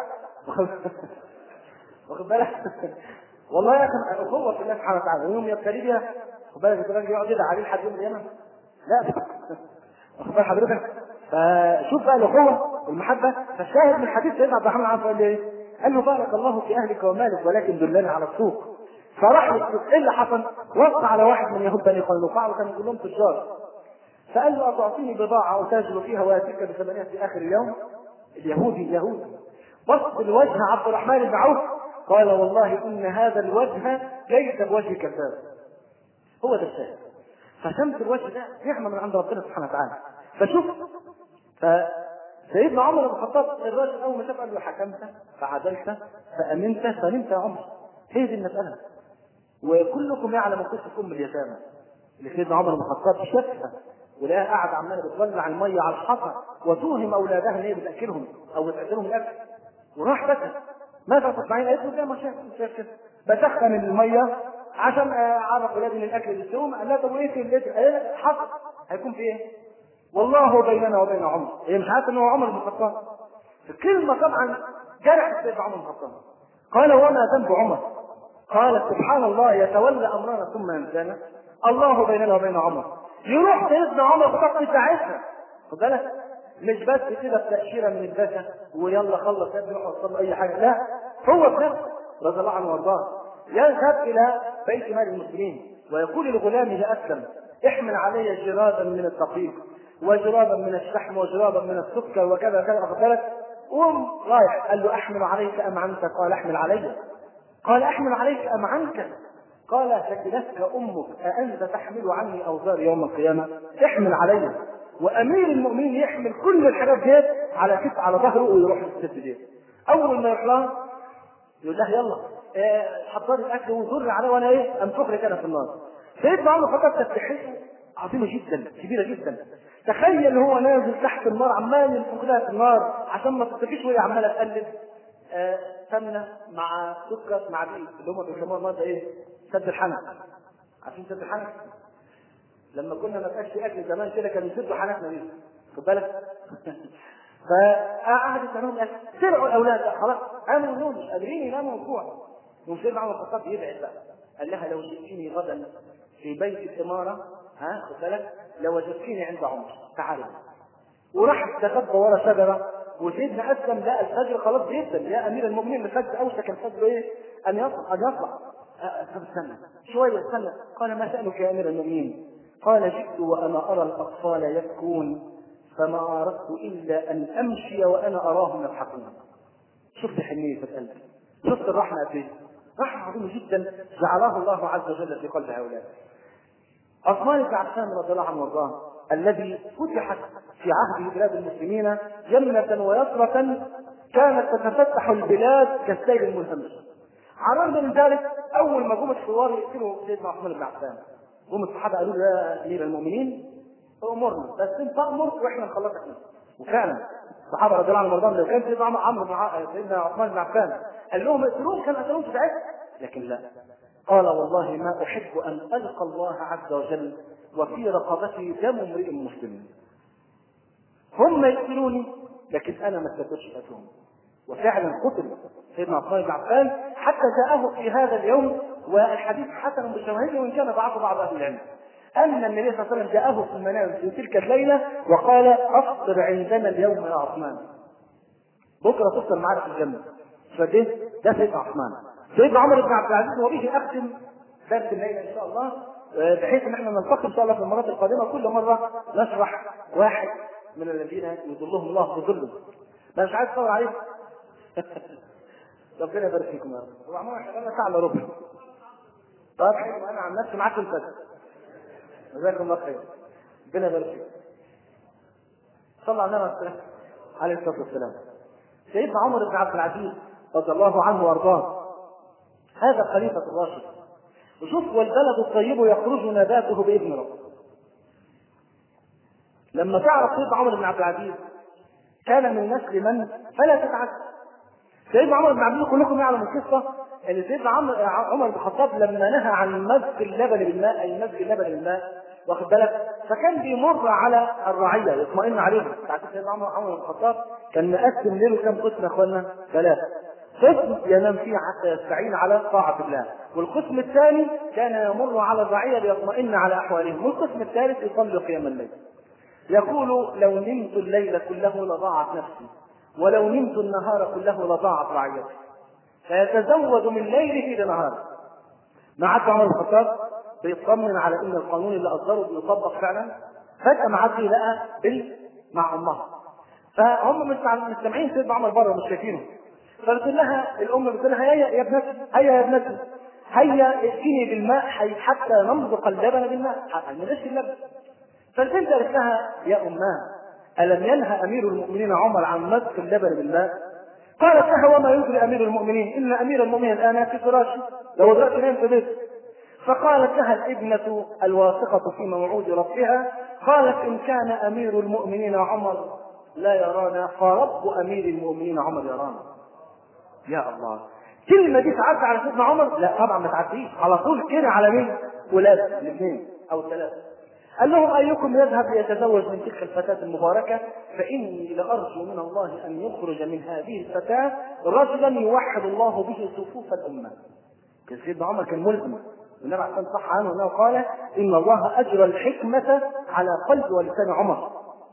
واخد بالك والله يا اخي اخوه في الله سبحانه وتعالى يوم يبتلي بها خد بالك الراجل يقعد يدعي عليه لحد يوم القيامه لا واخد بال حضرتك فشوف بقى الاخوه والمحبه فالشاهد من حديث سيدنا عبد الرحمن عن قال ايه؟ قال له بارك الله في اهلك ومالك ولكن دلني على السوق فراح للسوق ايه اللي حصل؟ وقع على واحد من يهود بني قينقاع وكانوا كلهم تجار فقال له أتعطيني بضاعة أتاجر فيها ويأتيك بثمنها في آخر اليوم؟ اليهودي اليهودي بص الوجه عبد الرحمن بن عوف قال والله إن هذا الوجه ليس بوجه كذاب هو ده الشاهد فشمس الوجه ده نعمة من عند ربنا سبحانه وتعالى فشوف فسيدنا عمر بن الخطاب الراجل أول ما شاف قال له حكمت فعدلت فأمنت فنمت يا عمر هي دي المسألة وكلكم يعلم قصة أم اليتامى اللي سيدنا عمر بن الخطاب شافها ولاها قاعد عماله بتولع الميه على الحصى وتوهم اولادها ان هي بتاكلهم او بتاكلهم الاكل وراح بكى ماذا تصنعين؟ قالت له زي ما شايف شايف كده بسخن الميه عشان اعرف ولادي من الاكل اللي يستوهم قال لها طب وايه في الليل؟ قال حصى هيكون في ايه؟ والله بيننا وبين عمر هي مش عارفه ان هو عمر بن الخطاب الكلمه طبعا جرحت سيدنا عمر بن الخطاب قال وما ذنب عمر؟ قال سبحان الله يتولى امرنا ثم ينسانا الله بيننا وبين عمر يروح سيدنا عمر بخط ساعتها خد بالك مش بس كده بتأشيرة من الباشا ويلا خلص يا ابني روح وصل له اي حاجه لا هو بنفسه رضي الله عنه وارضاه يذهب الى بيت مال المسلمين ويقول لغلامه اسلم احمل علي جرابا من الدقيق وجرابا من الشحم وجرابا من السكر وكذا وكذا واخد بالك قوم رايح قال له احمل عليك ام عنك قال احمل علي قال احمل عليك ام عنك قال ثكلتك امك أأنت تحمل عني اوزار يوم القيامه؟ احمل علي وامير المؤمنين يحمل كل الحاجات ديت على كتف على ظهره ويروح للست ديت. اول ما يروح لها يقول لها يلا اه حضري الاكل وزر عليه وانا ايه انفخ لك انا في النار. سيدنا عمر خطاب تفتحته عظيمه جدا كبيره جدا. تخيل هو نازل تحت النار عمال ينفخ لها في النار عشان ما تطفيش وهي عماله تقلب آه سمنه مع سكر مع دقيق اللي هم بيسموها النهارده ايه؟ سد الحنك عارفين سد الحنك لما كنا ما كانش في اكل زمان كده كانوا يسدوا حنكنا بيه خد بالك فقعدت تنام الاكل سرعوا الاولاد بقى خلاص قاموا نوم مش قادرين يناموا من الجوع وسيدنا عمر الخطاب يبعد بقى قال لها لو جئتيني غدا في بيت الاماره ها خد بالك لوجدتيني عند عمر تعالي وراح تخبى ورا شجره وسيدنا اسلم لقى الفجر خلاص بيبدا يا امير المؤمنين الفجر اوشك الفجر ايه؟ ان يطلع ان يطلع طب استنى شويه استنى قال ما سالك يا امير المؤمنين؟ قال جئت وانا ارى الاطفال يبكون فما اردت الا ان امشي وانا اراهم يضحكون شفت حنيه قلبي شفت الرحمه قد ايه؟ رحمه عظيمه جدا جعلها الله عز وجل في قلب هؤلاء عثمان بن عفان رضي الله عنه وارضاه الذي فتحت في عهده بلاد المسلمين يمنة ويسرة كانت تتفتح البلاد كالسيل الملهمس. على الرغم من ذلك اول ما جم الثوار يقتلوا سيدنا عثمان بن عفان. جم الصحابه قالوا له يا امير المؤمنين امرنا بس انت تامر واحنا نخلصك منه. وفعلا الصحابه رضي الله عنهم وارضاهم لو كان سيدنا عمرو بن سيدنا عثمان بن عفان قال لهم اقتلوهم كان قتلوهم في ساعتها لكن لا قال والله ما احب ان القى الله عز وجل وفي رقبتي دم امرئ مسلم هم يقتلوني لكن انا ما استفدتش قتلهم وفعلا قتل سيدنا عثمان بن عفان حتى جاءه في هذا اليوم والحديث حسن بشواهده وان كان ضعفه بعض اهل العلم ان النبي صلى الله عليه وسلم جاءه في المنام في تلك الليله وقال افطر عندنا اليوم يا عثمان بكره تفطر معنا في الجنه فده ده سيدنا عثمان سيدنا عمر بن عبد العزيز وبه اختم درس الليله ان شاء الله بحيث ان احنا نلتقي ان شاء الله في المرات القادمه كل مره نشرح واحد من الذين يظلهم الله بظله انا مش عايز اطول عليك ربنا يبارك فيكم يا رب وعموما احنا بقالنا ساعه الا ربع طيب حلو انا عن نفسي معاكم الفجر جزاكم الله خير ربنا يبارك فيكم صلى على النبي عليه الصلاه والسلام سيدنا عمر بن عبد العزيز رضي الله عنه وارضاه هذا خليفه الراشد وشوف والبلد الطيب يخرج نباته باذن ربه لما تعرف سيدنا عمر بن عبد العزيز كان من نسل من فلا تتعجب سيدنا عمر بن عبد العزيز كلكم يعلم القصه ان سيدنا عمر عمر بن الخطاب لما نهى عن مزج اللبن بالماء اي مزج اللبن بالماء واخد بالك فكان بيمر على الرعيه يطمئن عليهم ساعات سيدنا عمر عمر بن الخطاب كان مقسم ليله كم قسم يا اخوانا؟ ثلاثه قسم ينام فيه حتى يستعين على طاعة الله والقسم الثاني كان يمر على الرعية ليطمئن على أحوالهم والقسم الثالث يصلي قيام الليل يقول لو نمت الليل كله لضاعت نفسي ولو نمت النهار كله لضاعت رعيتي فيتزود من ليله لنهاره ما عاد عمر الخطاب بيطمن على ان القانون اللي اصدره بيطبق فعلا فجاه ما عاد لقى بنت مع امها فهم مستمعين سيدنا عمر بره مش شايفينه فبتقول لها الام بتقول لها هيا يا ابنتي هيا يا ابنتي هيا ائتيني بالماء حتى نمضغ اللبن بالماء ما نغش اللبن فالبنت قالت لها يا اماه الم ينهى امير المؤمنين عمر عن مضغ اللبن بالماء قالت لها وما يدري امير المؤمنين ان امير المؤمنين الان في فراشه لو دلوقتي نام في بيته فقالت لها الابنة الواثقة في موعود ربها قالت إن كان أمير المؤمنين عمر لا يرانا فرب أمير المؤمنين عمر يرانا يا الله كلمة دي تعدي على سيدنا عمر؟ لا طبعا ما تعديش على طول كده على مين؟ ولاد الاثنين أو الثلاثة قال لهم أيكم يذهب ليتزوج من تلك الفتاة المباركة فإني لأرجو من الله أن يخرج من هذه الفتاة رجلا يوحد الله به صفوف الأمة كان سيدنا عمر كان ملزم النبي عليه الصلاه صح عنه انه قال ان الله اجرى الحكمه على قلب ولسان عمر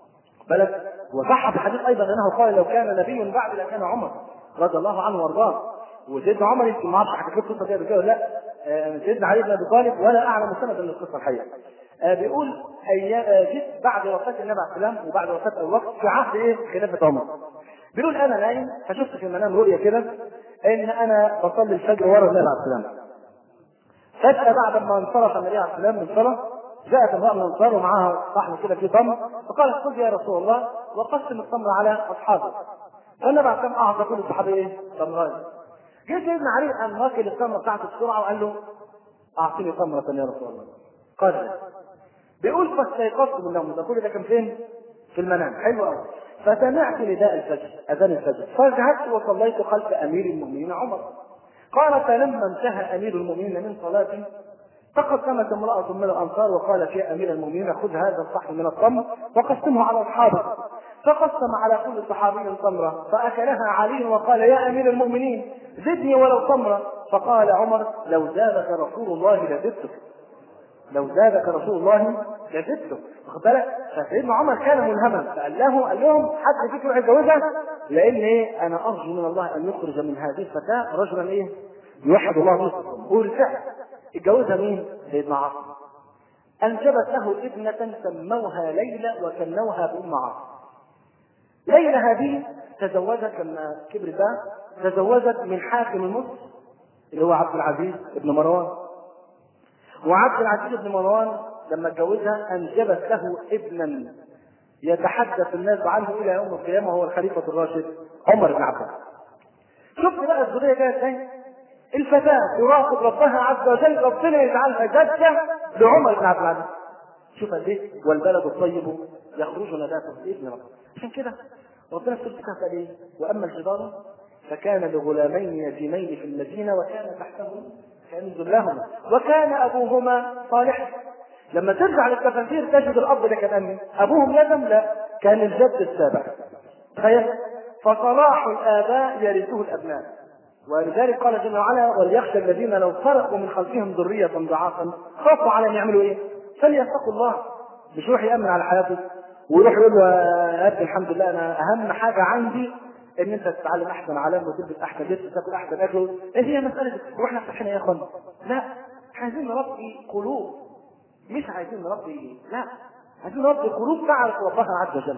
بلد وصح في حديث ايضا انه قال لو كان نبي بعد لكان عمر رضي الله عنه وارضاه وسيدنا عمر يمكن ما اعرفش حكيت لكم القصه دي قبل كده ولا لا آه، سيدنا علي بن ابي طالب ولا اعلم سندا للقصه الحقيقه آه، بيقول أي- جيت بعد وفاه النبي عليه السلام وبعد وفاه ابو بكر في عهد ايه خلافه عمر بيقول انا نايم فشفت في المنام رؤيه كده ان انا بصلي الفجر ورا النبي عليه السلام فجأة بعد ما انصرف النبي عليه السلام من الصلاة جاءت امرأة من الأنصار ومعها صحن كده فيه تمر فقالت خذ يا رسول الله وقسم التمر على أصحابه فالنبي عليه السلام أعطى كل صحابي إيه؟ تمرين جه سيدنا علي قام واكل التمرة بتاعته بسرعة وقال له أعطيني تمرة يا رسول الله قال لا. بيقول فاستيقظت من النوم ده كل ده كان فين؟ في المنام حلو قوي فسمعت نداء الفجر اذان الفجر فذهبت وصليت خلف امير المؤمنين عمر قال فلما انتهى امير المؤمنين من صلاته تقدمت امرأة من الأنصار وقالت يا أمير المؤمنين خذ هذا الصحن من التمر وقسمه على أصحابك فقسم على كل صحابي تمرة فأكلها علي وقال يا أمير المؤمنين زدني ولو تمرة فقال عمر لو زادك رسول الله لزدتك لو زادك رسول الله لزدتك واخد بالك فسيدنا عمر كان ملهما فقال له قال لهم حد فيكم يروح يتجوزها لان ايه انا ارجو من الله ان يخرج من هذه الفتاه رجلا ايه يوحد الله نصفه وبالفعل اتجوزها مين؟ سيدنا عاصم انجبت له ابنه سموها ليلى وكنوها بام عاصم ليلى هذه تزوجت لما كبرت بقى تزوجت من حاكم مصر اللي هو عبد العزيز بن مروان وعبد العزيز بن مروان لما اتجوزها انجبت له ابنا يتحدث الناس عنه الى يوم القيامه وهو الخليفه الراشد عمر بن عبد العزيز. شفت بقى الذريه جايه ازاي؟ الفتاه تراقب ربها عز وجل ربنا يجعلها جده لعمر بن عبد العزيز. شوف قد ايه والبلد الطيب يخرج نباته باذن ربه. عشان كده ربنا في الكتاب قال ايه؟ واما الجدار فكان لغلامين يتيمين في المدينه وكان تحته كنز لهما وكان ابوهما صالحا لما ترجع للتفاسير تجد الاب ده كان أمي. ابوهم يدم لا كان الجد السابع تخيل فصلاح الاباء يرثه الابناء ولذلك قال جل وعلا وليخشى الذين لو تركوا من خلفهم ذريه ضعافا خافوا على ان يعملوا ايه؟ فليتقوا الله مش يروح يامن على حياته ويروح يقول له يا ابني الحمد لله انا اهم حاجه عندي ان انت تتعلم احسن علام وتلبس احسن لبس وتاكل احسن اكل ايه هي مساله واحنا فاتحين يا اخوان لا عايزين نربي قلوب مش عايزين نربي لا عايزين نربي قلوب تعرف ربها عز وجل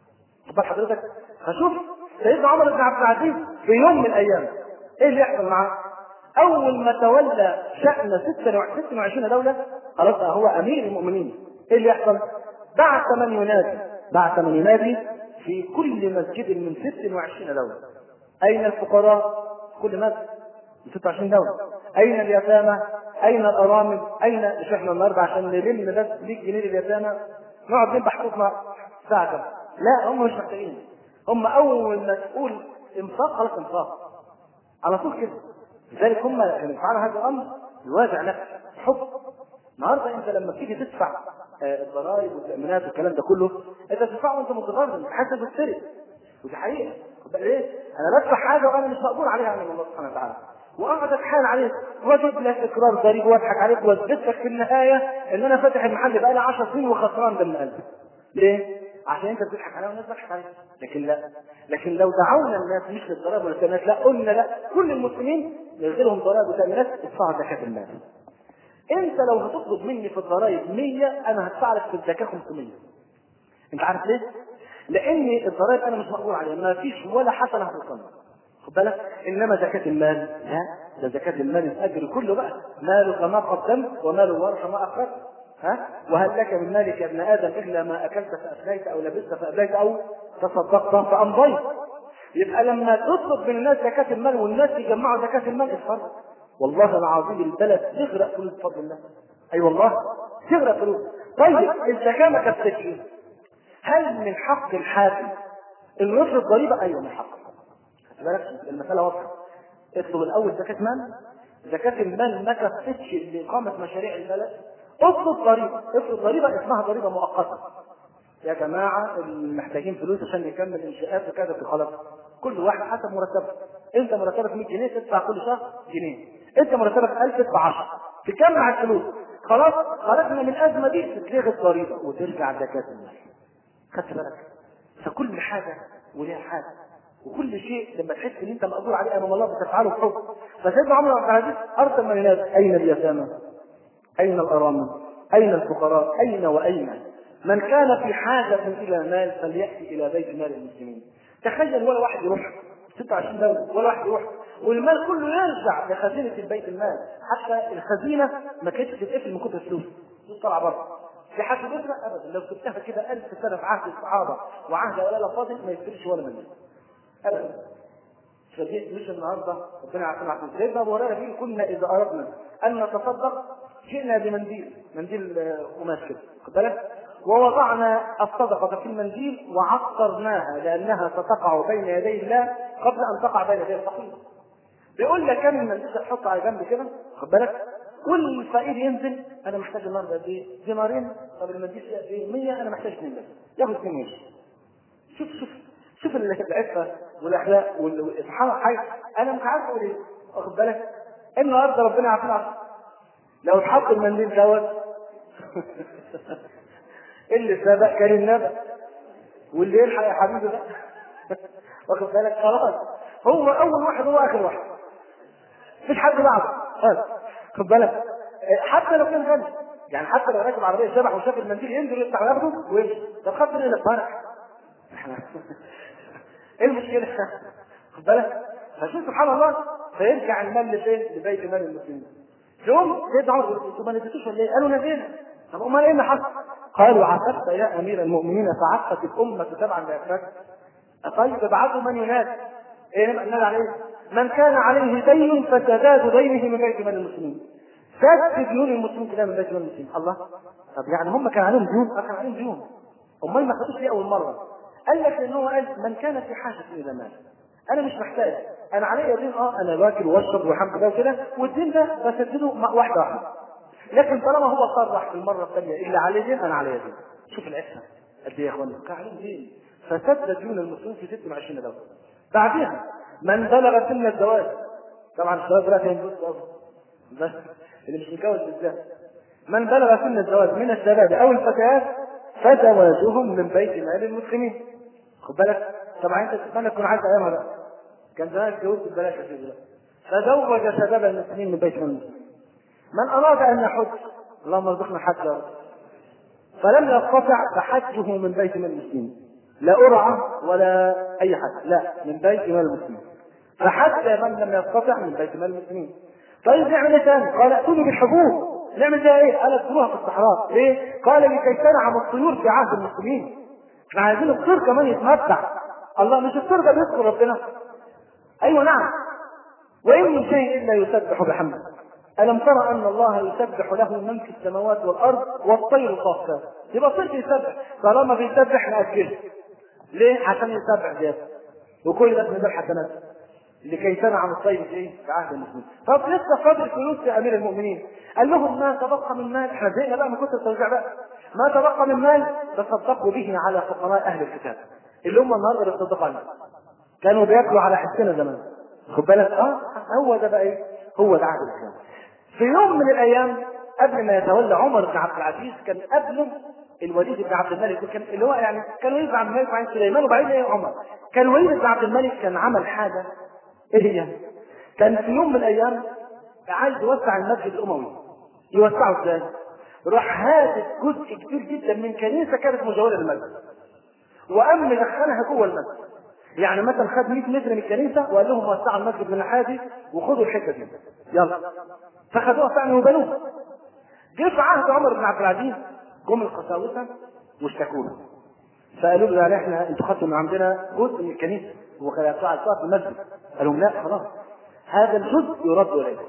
خد حضرتك فشوف سيدنا عمر بن عبد العزيز في يوم من الايام ايه اللي يحصل معاه؟ اول ما تولى شان 26 دوله خلاص هو امير المؤمنين ايه اللي يحصل؟ بعث من ينادي بعث من ينادي في كل مسجد من 26 دولة أين الفقراء؟ كل مسجد من 26 دولة أين اليتامى؟ أين الأرامل؟ أين مش احنا النهارده عشان نلم بس 100 جنيه لليتامى نقعد نذبح حقوقنا ساعة كده. لا هم مش محتاجين هم أول ما تقول إنفاق خلاص إنفاق على طول كده لذلك هم اللي فعلوا هذا الأمر يواجع نفسه حب النهارده أنت لما تيجي تدفع الضرائب والتأمينات والكلام ده كله انت تدفعه وانت متضرر حتى تشتري ودي حقيقه بقى ايه انا بدفع حاجه وانا مش مقبول عليها من الله سبحانه وتعالى واقعد اتحايل عليك واجيب لك اقرار ضريبي واضحك عليك واثبت لك في النهايه ان انا فاتح المحل بقالي 10 سنين وخسران دم قلبي ليه؟ عشان انت بتضحك عليا والناس بتضحك عليك لكن لا لكن لو دعونا الناس مش للضرائب والتامينات لا قلنا لا كل المسلمين يلغي ضرائب وتامينات ادفعوا زكاه المال انت لو هتطلب مني في الضرائب 100 انا هدفع لك في الزكاه 500 انت عارف ليه؟ لان الضرائب انا مش مقبول عليها ما فيش ولا حسنه هتوصلني خد بالك انما زكاه المال لا ده زكاه المال الاجر كله بقى مالك ما قدمت ومال الورثه ما اخرت ها وهل لك من مالك يا ابن ادم الا ما اكلت فافنيت او لبست فابليت او تصدقت فامضيت يبقى لما تطلب من الناس زكاه المال والناس يجمعوا زكاه المال اتفرج والله العظيم البلد تغرق فلوس بفضل الله اي أيوة والله تغرق فلوس طيب الزكاه ما كفتش هل من حق الحاكم انه يفرض ضريبه ايوه من حقه خد بالك المساله واضحه اطلب الاول زكاه مال زكاه المال ما كفتش لاقامه مشاريع البلد اطلب ضريبه افرض ضريبه اسمها ضريبه مؤقته يا جماعه المحتاجين فلوس عشان يكمل انشاءات وكذا في خلاص كل واحد حسب مرتبه انت مرتبك 100 جنيه تدفع كل شهر جنيه انت مرتبك 1000 تدفع 10 تجمع الفلوس خلاص خرجنا من الازمه دي تتلغي الضريبه وترجع زكاه المال خدت بالك فكل حاجه وليها حاجه وكل شيء لما تحس ان انت مقدور عليه امام الله بتفعله بحب فسيدنا عمر بن عبد العزيز ارسل من الناس اين اليتامى؟ اين الارامل؟ اين الفقراء؟ اين واين؟ من كان في حاجه الى مال فلياتي الى بيت مال المسلمين تخيل ولا واحد يروح 26 دوله ولا واحد يروح والمال كله يرجع لخزينه البيت المال حتى الخزينه ما كانتش تتقفل من كتر الفلوس الفلوس طالعه بره في حاجه بكره ابدا لو سبتها كده 1000 سنه في عهد الصحابه وعهد ولا فاضل ما يشتريش ولا مليون ابدا فدي مش النهارده ربنا يعافينا عشان سيدنا ابو هريره بيقول كنا اذا اردنا ان نتصدق جئنا بمنديل منديل قماش كده خد بالك ووضعنا الصدقة في المنديل وعطرناها لأنها ستقع بين يدي الله قبل أن تقع بين يدي الفقير. بيقول لك كم المنديل تحط على جنب كده خد بالك والفقير ينزل انا محتاج النهارده قد ايه؟ دينارين طب المنديل قد ايه؟ 100 انا محتاج اثنين بس ياخد اثنين يمشي شوف شوف شوف العفه والاخلاق وال- سبحان الله حاجه انا مش عارف اقول ايه واخد بالك النهارده ربنا يعافينا عافية. لو اتحط المنديل دوت اللي سبق كان النبأ واللي يلحق يا حبيبي بقى واخد بالك خلاص هو اول واحد هو اخر واحد مفيش حد بعده خلاص خد بالك حتى لو كان غني يعني حتى لو راكب عربيه شبح وشاف المنديل ينزل يفتح وياخده ويمشي طب خد مني الفرح ايه المشكله؟ خد بالك فشوف سبحان الله فيرجع المال لفين؟ لبيت مال المسلمين يوم سيدنا عمر يقول انتوا ما نزلتوش ولا ايه؟ قالوا نزلنا طب امال ايه اللي حصل؟ قالوا عقدت يا امير المؤمنين فعقت الامه تبعا لاخلاق طيب ابعثوا من ينادي ايه نادي عليه؟ من كان عليه دين فسداد دينه من بيت مال المسلمين سد ديون المسلمين كده من بيت مال المسلمين الله طب يعني هم كان عليهم ديون؟ آه كان عليهم ديون امال ما خدوش ليه اول مره؟ قال لك لان هو قال من كان في حاجه الى مال انا مش محتاج انا عليا دين اه انا باكل واشرب والحمد لله وكده والدين ده بسدده م- واحده واحده لكن طالما هو صرح في المره الثانيه اللي عليه دين انا عليا دين شوف العفه قد ايه يا اخوانا كان عليهم دين فسد ديون المسلمين في 26 دوله بعدها من بلغ سن الزواج طبعا الشباب دلوقتي هينبسطوا قوي بس اللي مش متجوز بالذات من بلغ سن الزواج من الشباب او الفتيات فزواجهم من بيت مال المسلمين خد بالك طبعا انت تتمنى تكون عايز ايامها بقى كان زمان اتجوزت ببلاش يا سيدي فزوج شباب المسلمين من بيت مال المسلمين من اراد ان يحج اللهم ارزقنا حج يا رب فلم يستطع فحجه من بيت مال المسلمين لا قرعه ولا اي حد لا من بيت مال المسلمين فحج من لم يستطع من بيت مال المسلمين طيب نعمل ايه تاني؟ قال اتوني بالحبوب نعمل فيها ايه؟ قال ادخلوها في الصحراء ليه؟ قال لكي تنعم الطيور في عهد المسلمين احنا عايزين الطير كمان يتمتع الله مش الطير ده بيذكر ربنا ايوه نعم وان من شيء الا يسبح بحمده الم ترى ان الله يسبح له من في السماوات والارض والطير صافات يبقى الطير بيسبح طالما بيسبح ناكله ليه؟ عشان يسبح زياده وكل ده من باب حسنات لكي تنعم الطيب في ايه؟ في عهد المسلمين. طب لسه فاضل فلوس يا امير المؤمنين. قال لهم ما تبقى من مال احنا زهقنا بقى من كتر التوزيع بقى. ما تبقى من مال تصدقوا به على فقراء اهل الكتاب. اللي هم النهارده بيتصدقوا عليه. كانوا بياكلوا على حسنا زمان. خد بالك اه هو ده بقى ايه؟ هو ده عهد الاسلام. في يوم من الايام قبل ما يتولى عمر بن عبد العزيز كان قبله الوليد بن عبد الملك كان اللي هو يعني كان وليد بن عبد الملك وبعدين سليمان وبعدين ايه عمر. كان وليد بن عبد الملك كان عمل حاجه ايه هي؟ كان في يوم من الايام عايز يوسع المسجد الاموي يوسعه ازاي؟ راح هادف جزء كبير جدا من كنيسه كانت مجاوره للمسجد وقام مدخلها جوه المسجد يعني مثلا خد 100 متر من الكنيسه وقال لهم وسعوا المسجد من الناحيه دي وخدوا الحته دي يلا فخدوها فعلا وبنوها جه في عهد عمر بن عبد العزيز جم القساوسه واشتكوا له فقالوا له يعني احنا انتوا خدتوا من عندنا جزء من الكنيسه وخلقتوها على في المسجد قال لهم لا خلاص هذا الجزء يرد اليكم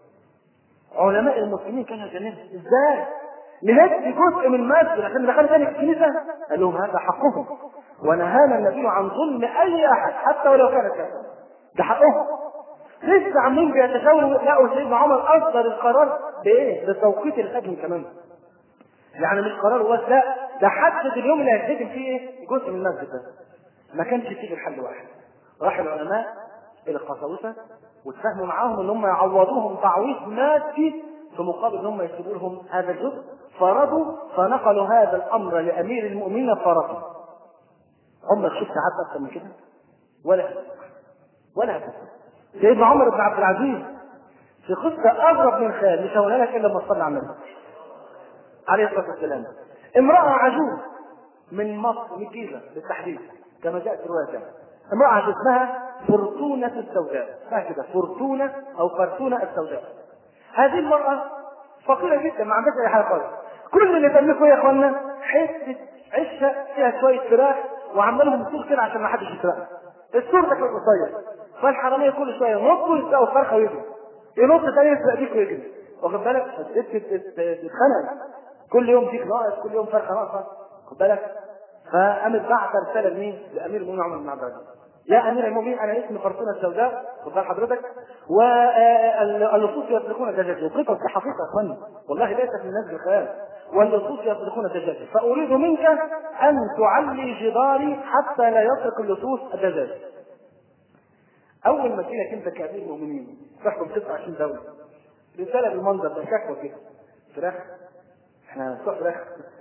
علماء المسلمين كانوا يجننوا ازاي؟ نهدي جزء من المسجد عشان ندخل تاني في الكنيسه قال لهم هذا حقهم ونهانا النبي عن ظلم اي احد حتى ولو كان كافرا ده حقهم لسه عاملين بيتشاوروا لقوا سيدنا عمر اصدر القرار بايه؟ بتوقيت الهجم كمان يعني مش قرار بس لا ده حدد اليوم اللي هيتهدم فيه ايه؟ جزء من المسجد ده ما كانش فيه الحل واحد راح العلماء الى القساوسه واتفاهموا معاهم ان هم يعوضوهم تعويض مادي في مقابل ان هم يسيبوا لهم هذا الجزء فرضوا فنقلوا هذا الامر لامير المؤمنين فرضوا عمرك شفت عبد اكثر من كده؟ ولا ولا سيدنا عمر بن عبد العزيز في قصه اغرب من خيال مش هقولها لك الا لما تصلي على النبي عليه الصلاه والسلام امراه عجوز من مصر من الجيزه بالتحديد كما جاء في روايه ثانيه امراه عجوز اسمها فرتونه السوداء اسمها كده فرتونه او فرتونه السوداء هذه المراه فقيره جدا ما عندهاش اي حاجه خالص كل اللي تملكه يا اخوانا حته عشه فيها شويه فراخ وعامله لهم سور كده عشان ما حدش يسرقها السور ده كان قصير فالحراميه كل شويه ينطوا يسرقوا الفرخه ويجروا ينط تاني يسرق ديك ويجري واخد بالك الست تتخنق كل يوم ديك ناقص كل يوم فرخه ناقصه خد بالك فقامت بعت رساله لمين؟ لامير المؤمنين عمر بن عبد العزيز يا امير المؤمنين انا اسمي فرسونه السوداء خد بال حضرتك واللصوص يطلقون الدجاج وقصص في حقيقه يا اخواني والله ليست من نزل الخيال واللصوص يطلقون الدجاج فاريد منك ان تعلي جداري حتى لا يطلق اللصوص الدجاج اول ما تجيلك انت كامير المؤمنين تحكم 29 دوله رساله بالمنظر ده شكوى كده فراخ احنا بتوع فراخ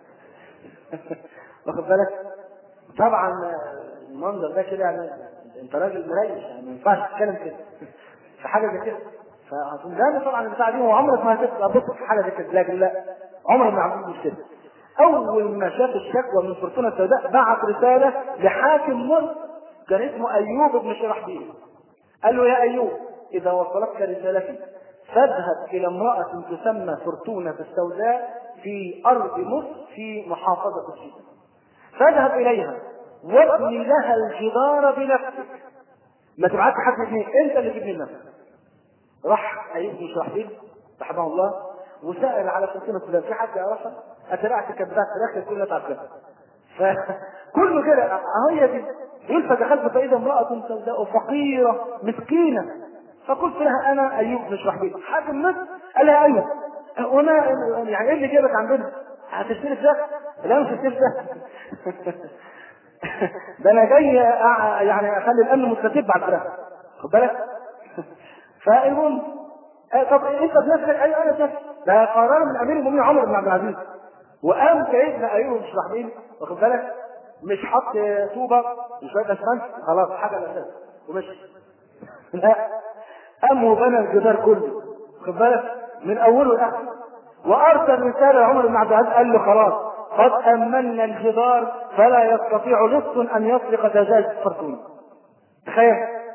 واخد بالك طبعا المنظر ده كده يعني انت راجل مريش يعني ما ينفعش تتكلم كده في حاجه زي كده فهتقوم جاي طبعا البتاع دي وعمرك ما هتبقى بص في حاجه زي كده لكن لا عمرك ما عملت مش كده اول ما شاف الشكوى من فرسونه السوداء بعت رساله لحاكم مصر كان اسمه ايوب بن شرحبيل قال له يا ايوب اذا وصلتك رسالتي فاذهب الى امراه تسمى فرتونه السوداء في ارض مصر في محافظه الشيخ فاذهب اليها وابني لها الجدار بنفسك ما تبعتش حد اثنين انت اللي تبني لنفسك راح ايوب بن شرحبيل رحمه الله وسال على فرسونه السوداء في حد يعرفها؟ اتبعت كذبات في الاخر كلها تعرفها فكله كده هي دي يقول فدخلت فاذا امراه سوداء فقيره مسكينه فقلت لها انا ايوب بن شرحبيل حاكم مصر قال لها ايوه وانا يعني ايه اللي جابك عندنا؟ هتشتري فراخ؟ لا مش هتشتري فراخ ده انا جاي يعني اخلي الامن مستتب على الفراخ خد بالك؟ فالمهم طب انت بنفسك ايوه انا بنفسي ده قرار من امير المؤمنين عمر بن عبد العزيز وقام سيدنا ايوب بن شرحبيل واخد بالك؟ مش حط طوبه وشويه اسفنت خلاص حاجه الاساس ومشي لا قام وبنى الجدار كله خد بالك من اوله لاخره وارسل رساله لعمر بن عبد العزيز قال له خلاص قد امنا الجدار فلا يستطيع لص ان يسرق دجاج فرسون تخيل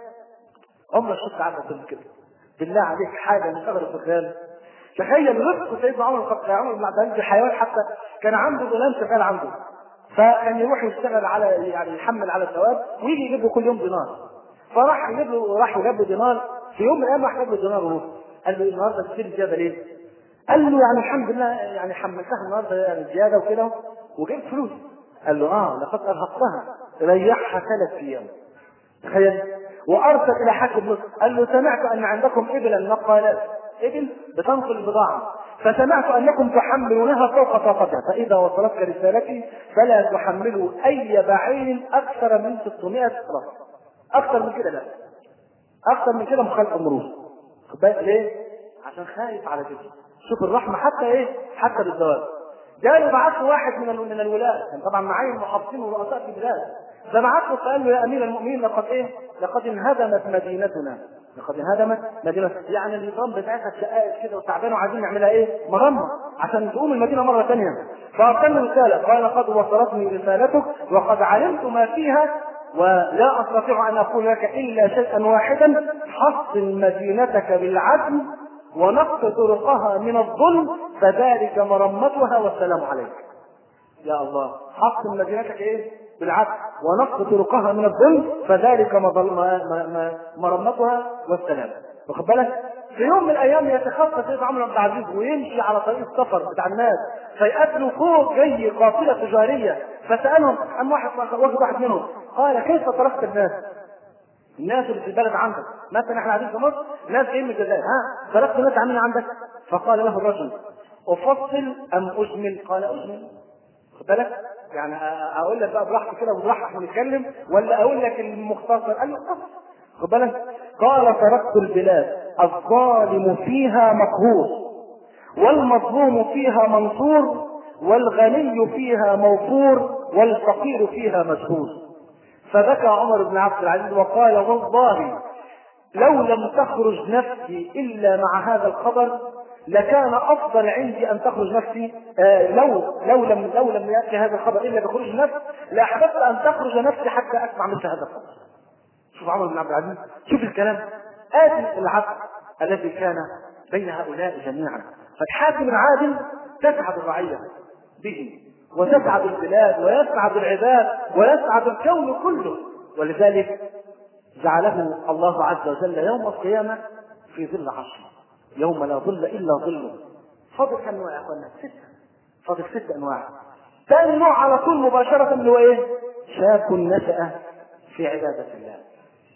عمر شفت عامل كده بالله عليك حاجه من اغرب الخيال تخيل رزق سيدنا عمر الخطاب عمر بن عبد العزيز الحيوان حتى كان عنده غلام شغال عنده فكان يروح يشتغل على يعني يحمل على الثواب ويجي يجيب له كل يوم دينار فراح يجيب له راح يجيب له دينار في يوم من الايام راح يجيب له دينار ونص قال له النهارده تشتري زياده ليه؟ قال له يعني الحمد لله يعني حملتها النهارده يعني زياده وكده وجبت فلوس قال له اه لقد ارهقتها ريحها ثلاث ايام تخيل وارسل الى حاكم مصر قال له سمعت ان عندكم ابلا نقالات ابل بتنقل البضاعه فسمعت انكم تحملونها فوق طاقتها فاذا وصلتك رسالتي فلا تحملوا اي بعير اكثر من 600 راس اكثر من كده لا اكثر من كده مخالف المروج خد بالك ليه؟ عشان خايف على جسمه شوف الرحمه حتى ايه؟ حتى بالزواج جاله بعت له واحد من من الولاة كان طبعا معايا المحافظين ورؤساء في البلاد فبعت له فقال له يا امير المؤمنين لقد ايه؟ لقد انهدمت مدينتنا لقد انهدمت مدينة يعني النظام بتاعتها شقائق كده وتعبانه وعايزين نعملها ايه؟ مرمى عشان تقوم المدينه مره ثانيه فارسلنا رساله قال قد وصلتني رسالتك وقد علمت ما فيها ولا استطيع ان اقول لك الا شيئا واحدا حصن مدينتك بالعدل ونقص طرقها من الظلم فذلك مرمتها والسلام عليك. يا الله حصن مدينتك ايه؟ بالعدل ونقص طرقها من الظلم فذلك مرمتها والسلام. واخد بالك؟ في يوم من الايام يتخطى سيد عمرو بن عبد العزيز ويمشي على طريق السفر بتاع الناس فيقابله فوق جاي قافله تجاريه فسالهم عن واحد واحد واحد منهم قال كيف تركت الناس؟ الناس اللي في البلد عندك مثلا احنا قاعدين في مصر ناس جايين من الجزائر ها تركت ناس عاملين عندك فقال له الرجل افصل ام اجمل؟ قال اجمل خد بالك؟ يعني اقول لك بقى براحتي كده ونرحح ونتكلم ولا اقول لك المختصر؟ قال له خد بالك؟ قال تركت البلاد الظالم فيها مقهور والمظلوم فيها منصور والغني فيها موفور والفقير فيها مشهور فبكى عمر بن عبد العزيز وقال والله لو لم تخرج نفسي الا مع هذا الخبر لكان افضل عندي ان تخرج نفسي آه لو لو لم لو لم ياتي هذا الخبر الا بخروج نفس لاحببت ان تخرج نفسي حتى اسمع مثل هذا الخبر. شوف عمر بن عبد العزيز شوف الكلام ادي العدل الذي كان بين هؤلاء جميعا فالحاكم العادل تسعد الرعيه به وتسعد البلاد ويسعد العباد ويسعد الكون كله ولذلك جعله الله عز وجل يوم القيامه في ظل عرشه يوم لا ظل الا ظله فاضل كم نوع يا اخوانا؟ سته فاضل ست انواع ثاني نوع على طول مباشره اللي هو ايه؟ شاب نشأ في عباده الله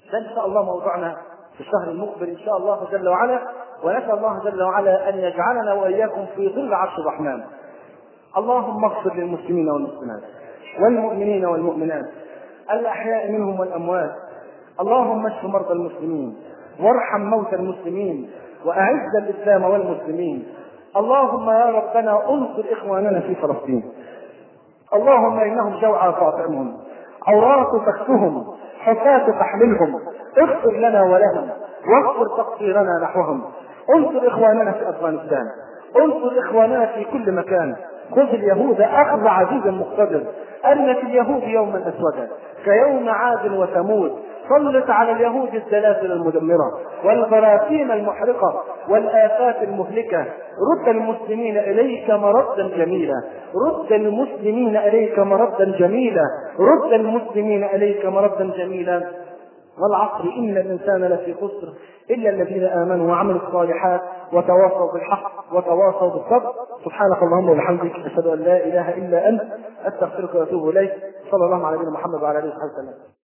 ده ان شاء الله موضوعنا في الشهر المقبل ان شاء الله جل وعلا ونسال الله جل وعلا ان يجعلنا واياكم في ظل عرش الرحمن اللهم اغفر للمسلمين والمسلمات والمؤمنين والمؤمنات الاحياء منهم والاموات اللهم اشف مرضى المسلمين وارحم موتى المسلمين واعز الاسلام والمسلمين اللهم يا ربنا انصر اخواننا في فلسطين اللهم انهم جوعى فاطعمهم عراة فاكسهم حفاة فاحملهم اغفر لنا ولهم واغفر تقصيرنا نحوهم انصر اخواننا في افغانستان انصر اخواننا في كل مكان خذ اليهود اخذ عزيز مقتدر ان في اليهود يوما اسودا كيوم عاد وثمود سلط على اليهود الزلازل المدمره والبراكين المحرقه والافات المهلكه رد المسلمين اليك مردا جميلا رد المسلمين اليك مردا جميلا رد المسلمين اليك مردا جميلا والعصر ان الانسان لفي خسر الا الذين امنوا وعملوا الصالحات وتواصوا بالحق وتواصوا بالصبر سبحانك اللهم وبحمدك اشهد ان لا اله الا انت استغفرك واتوب اليك صلى الله على نبينا محمد وعلى اله وصحبه وسلم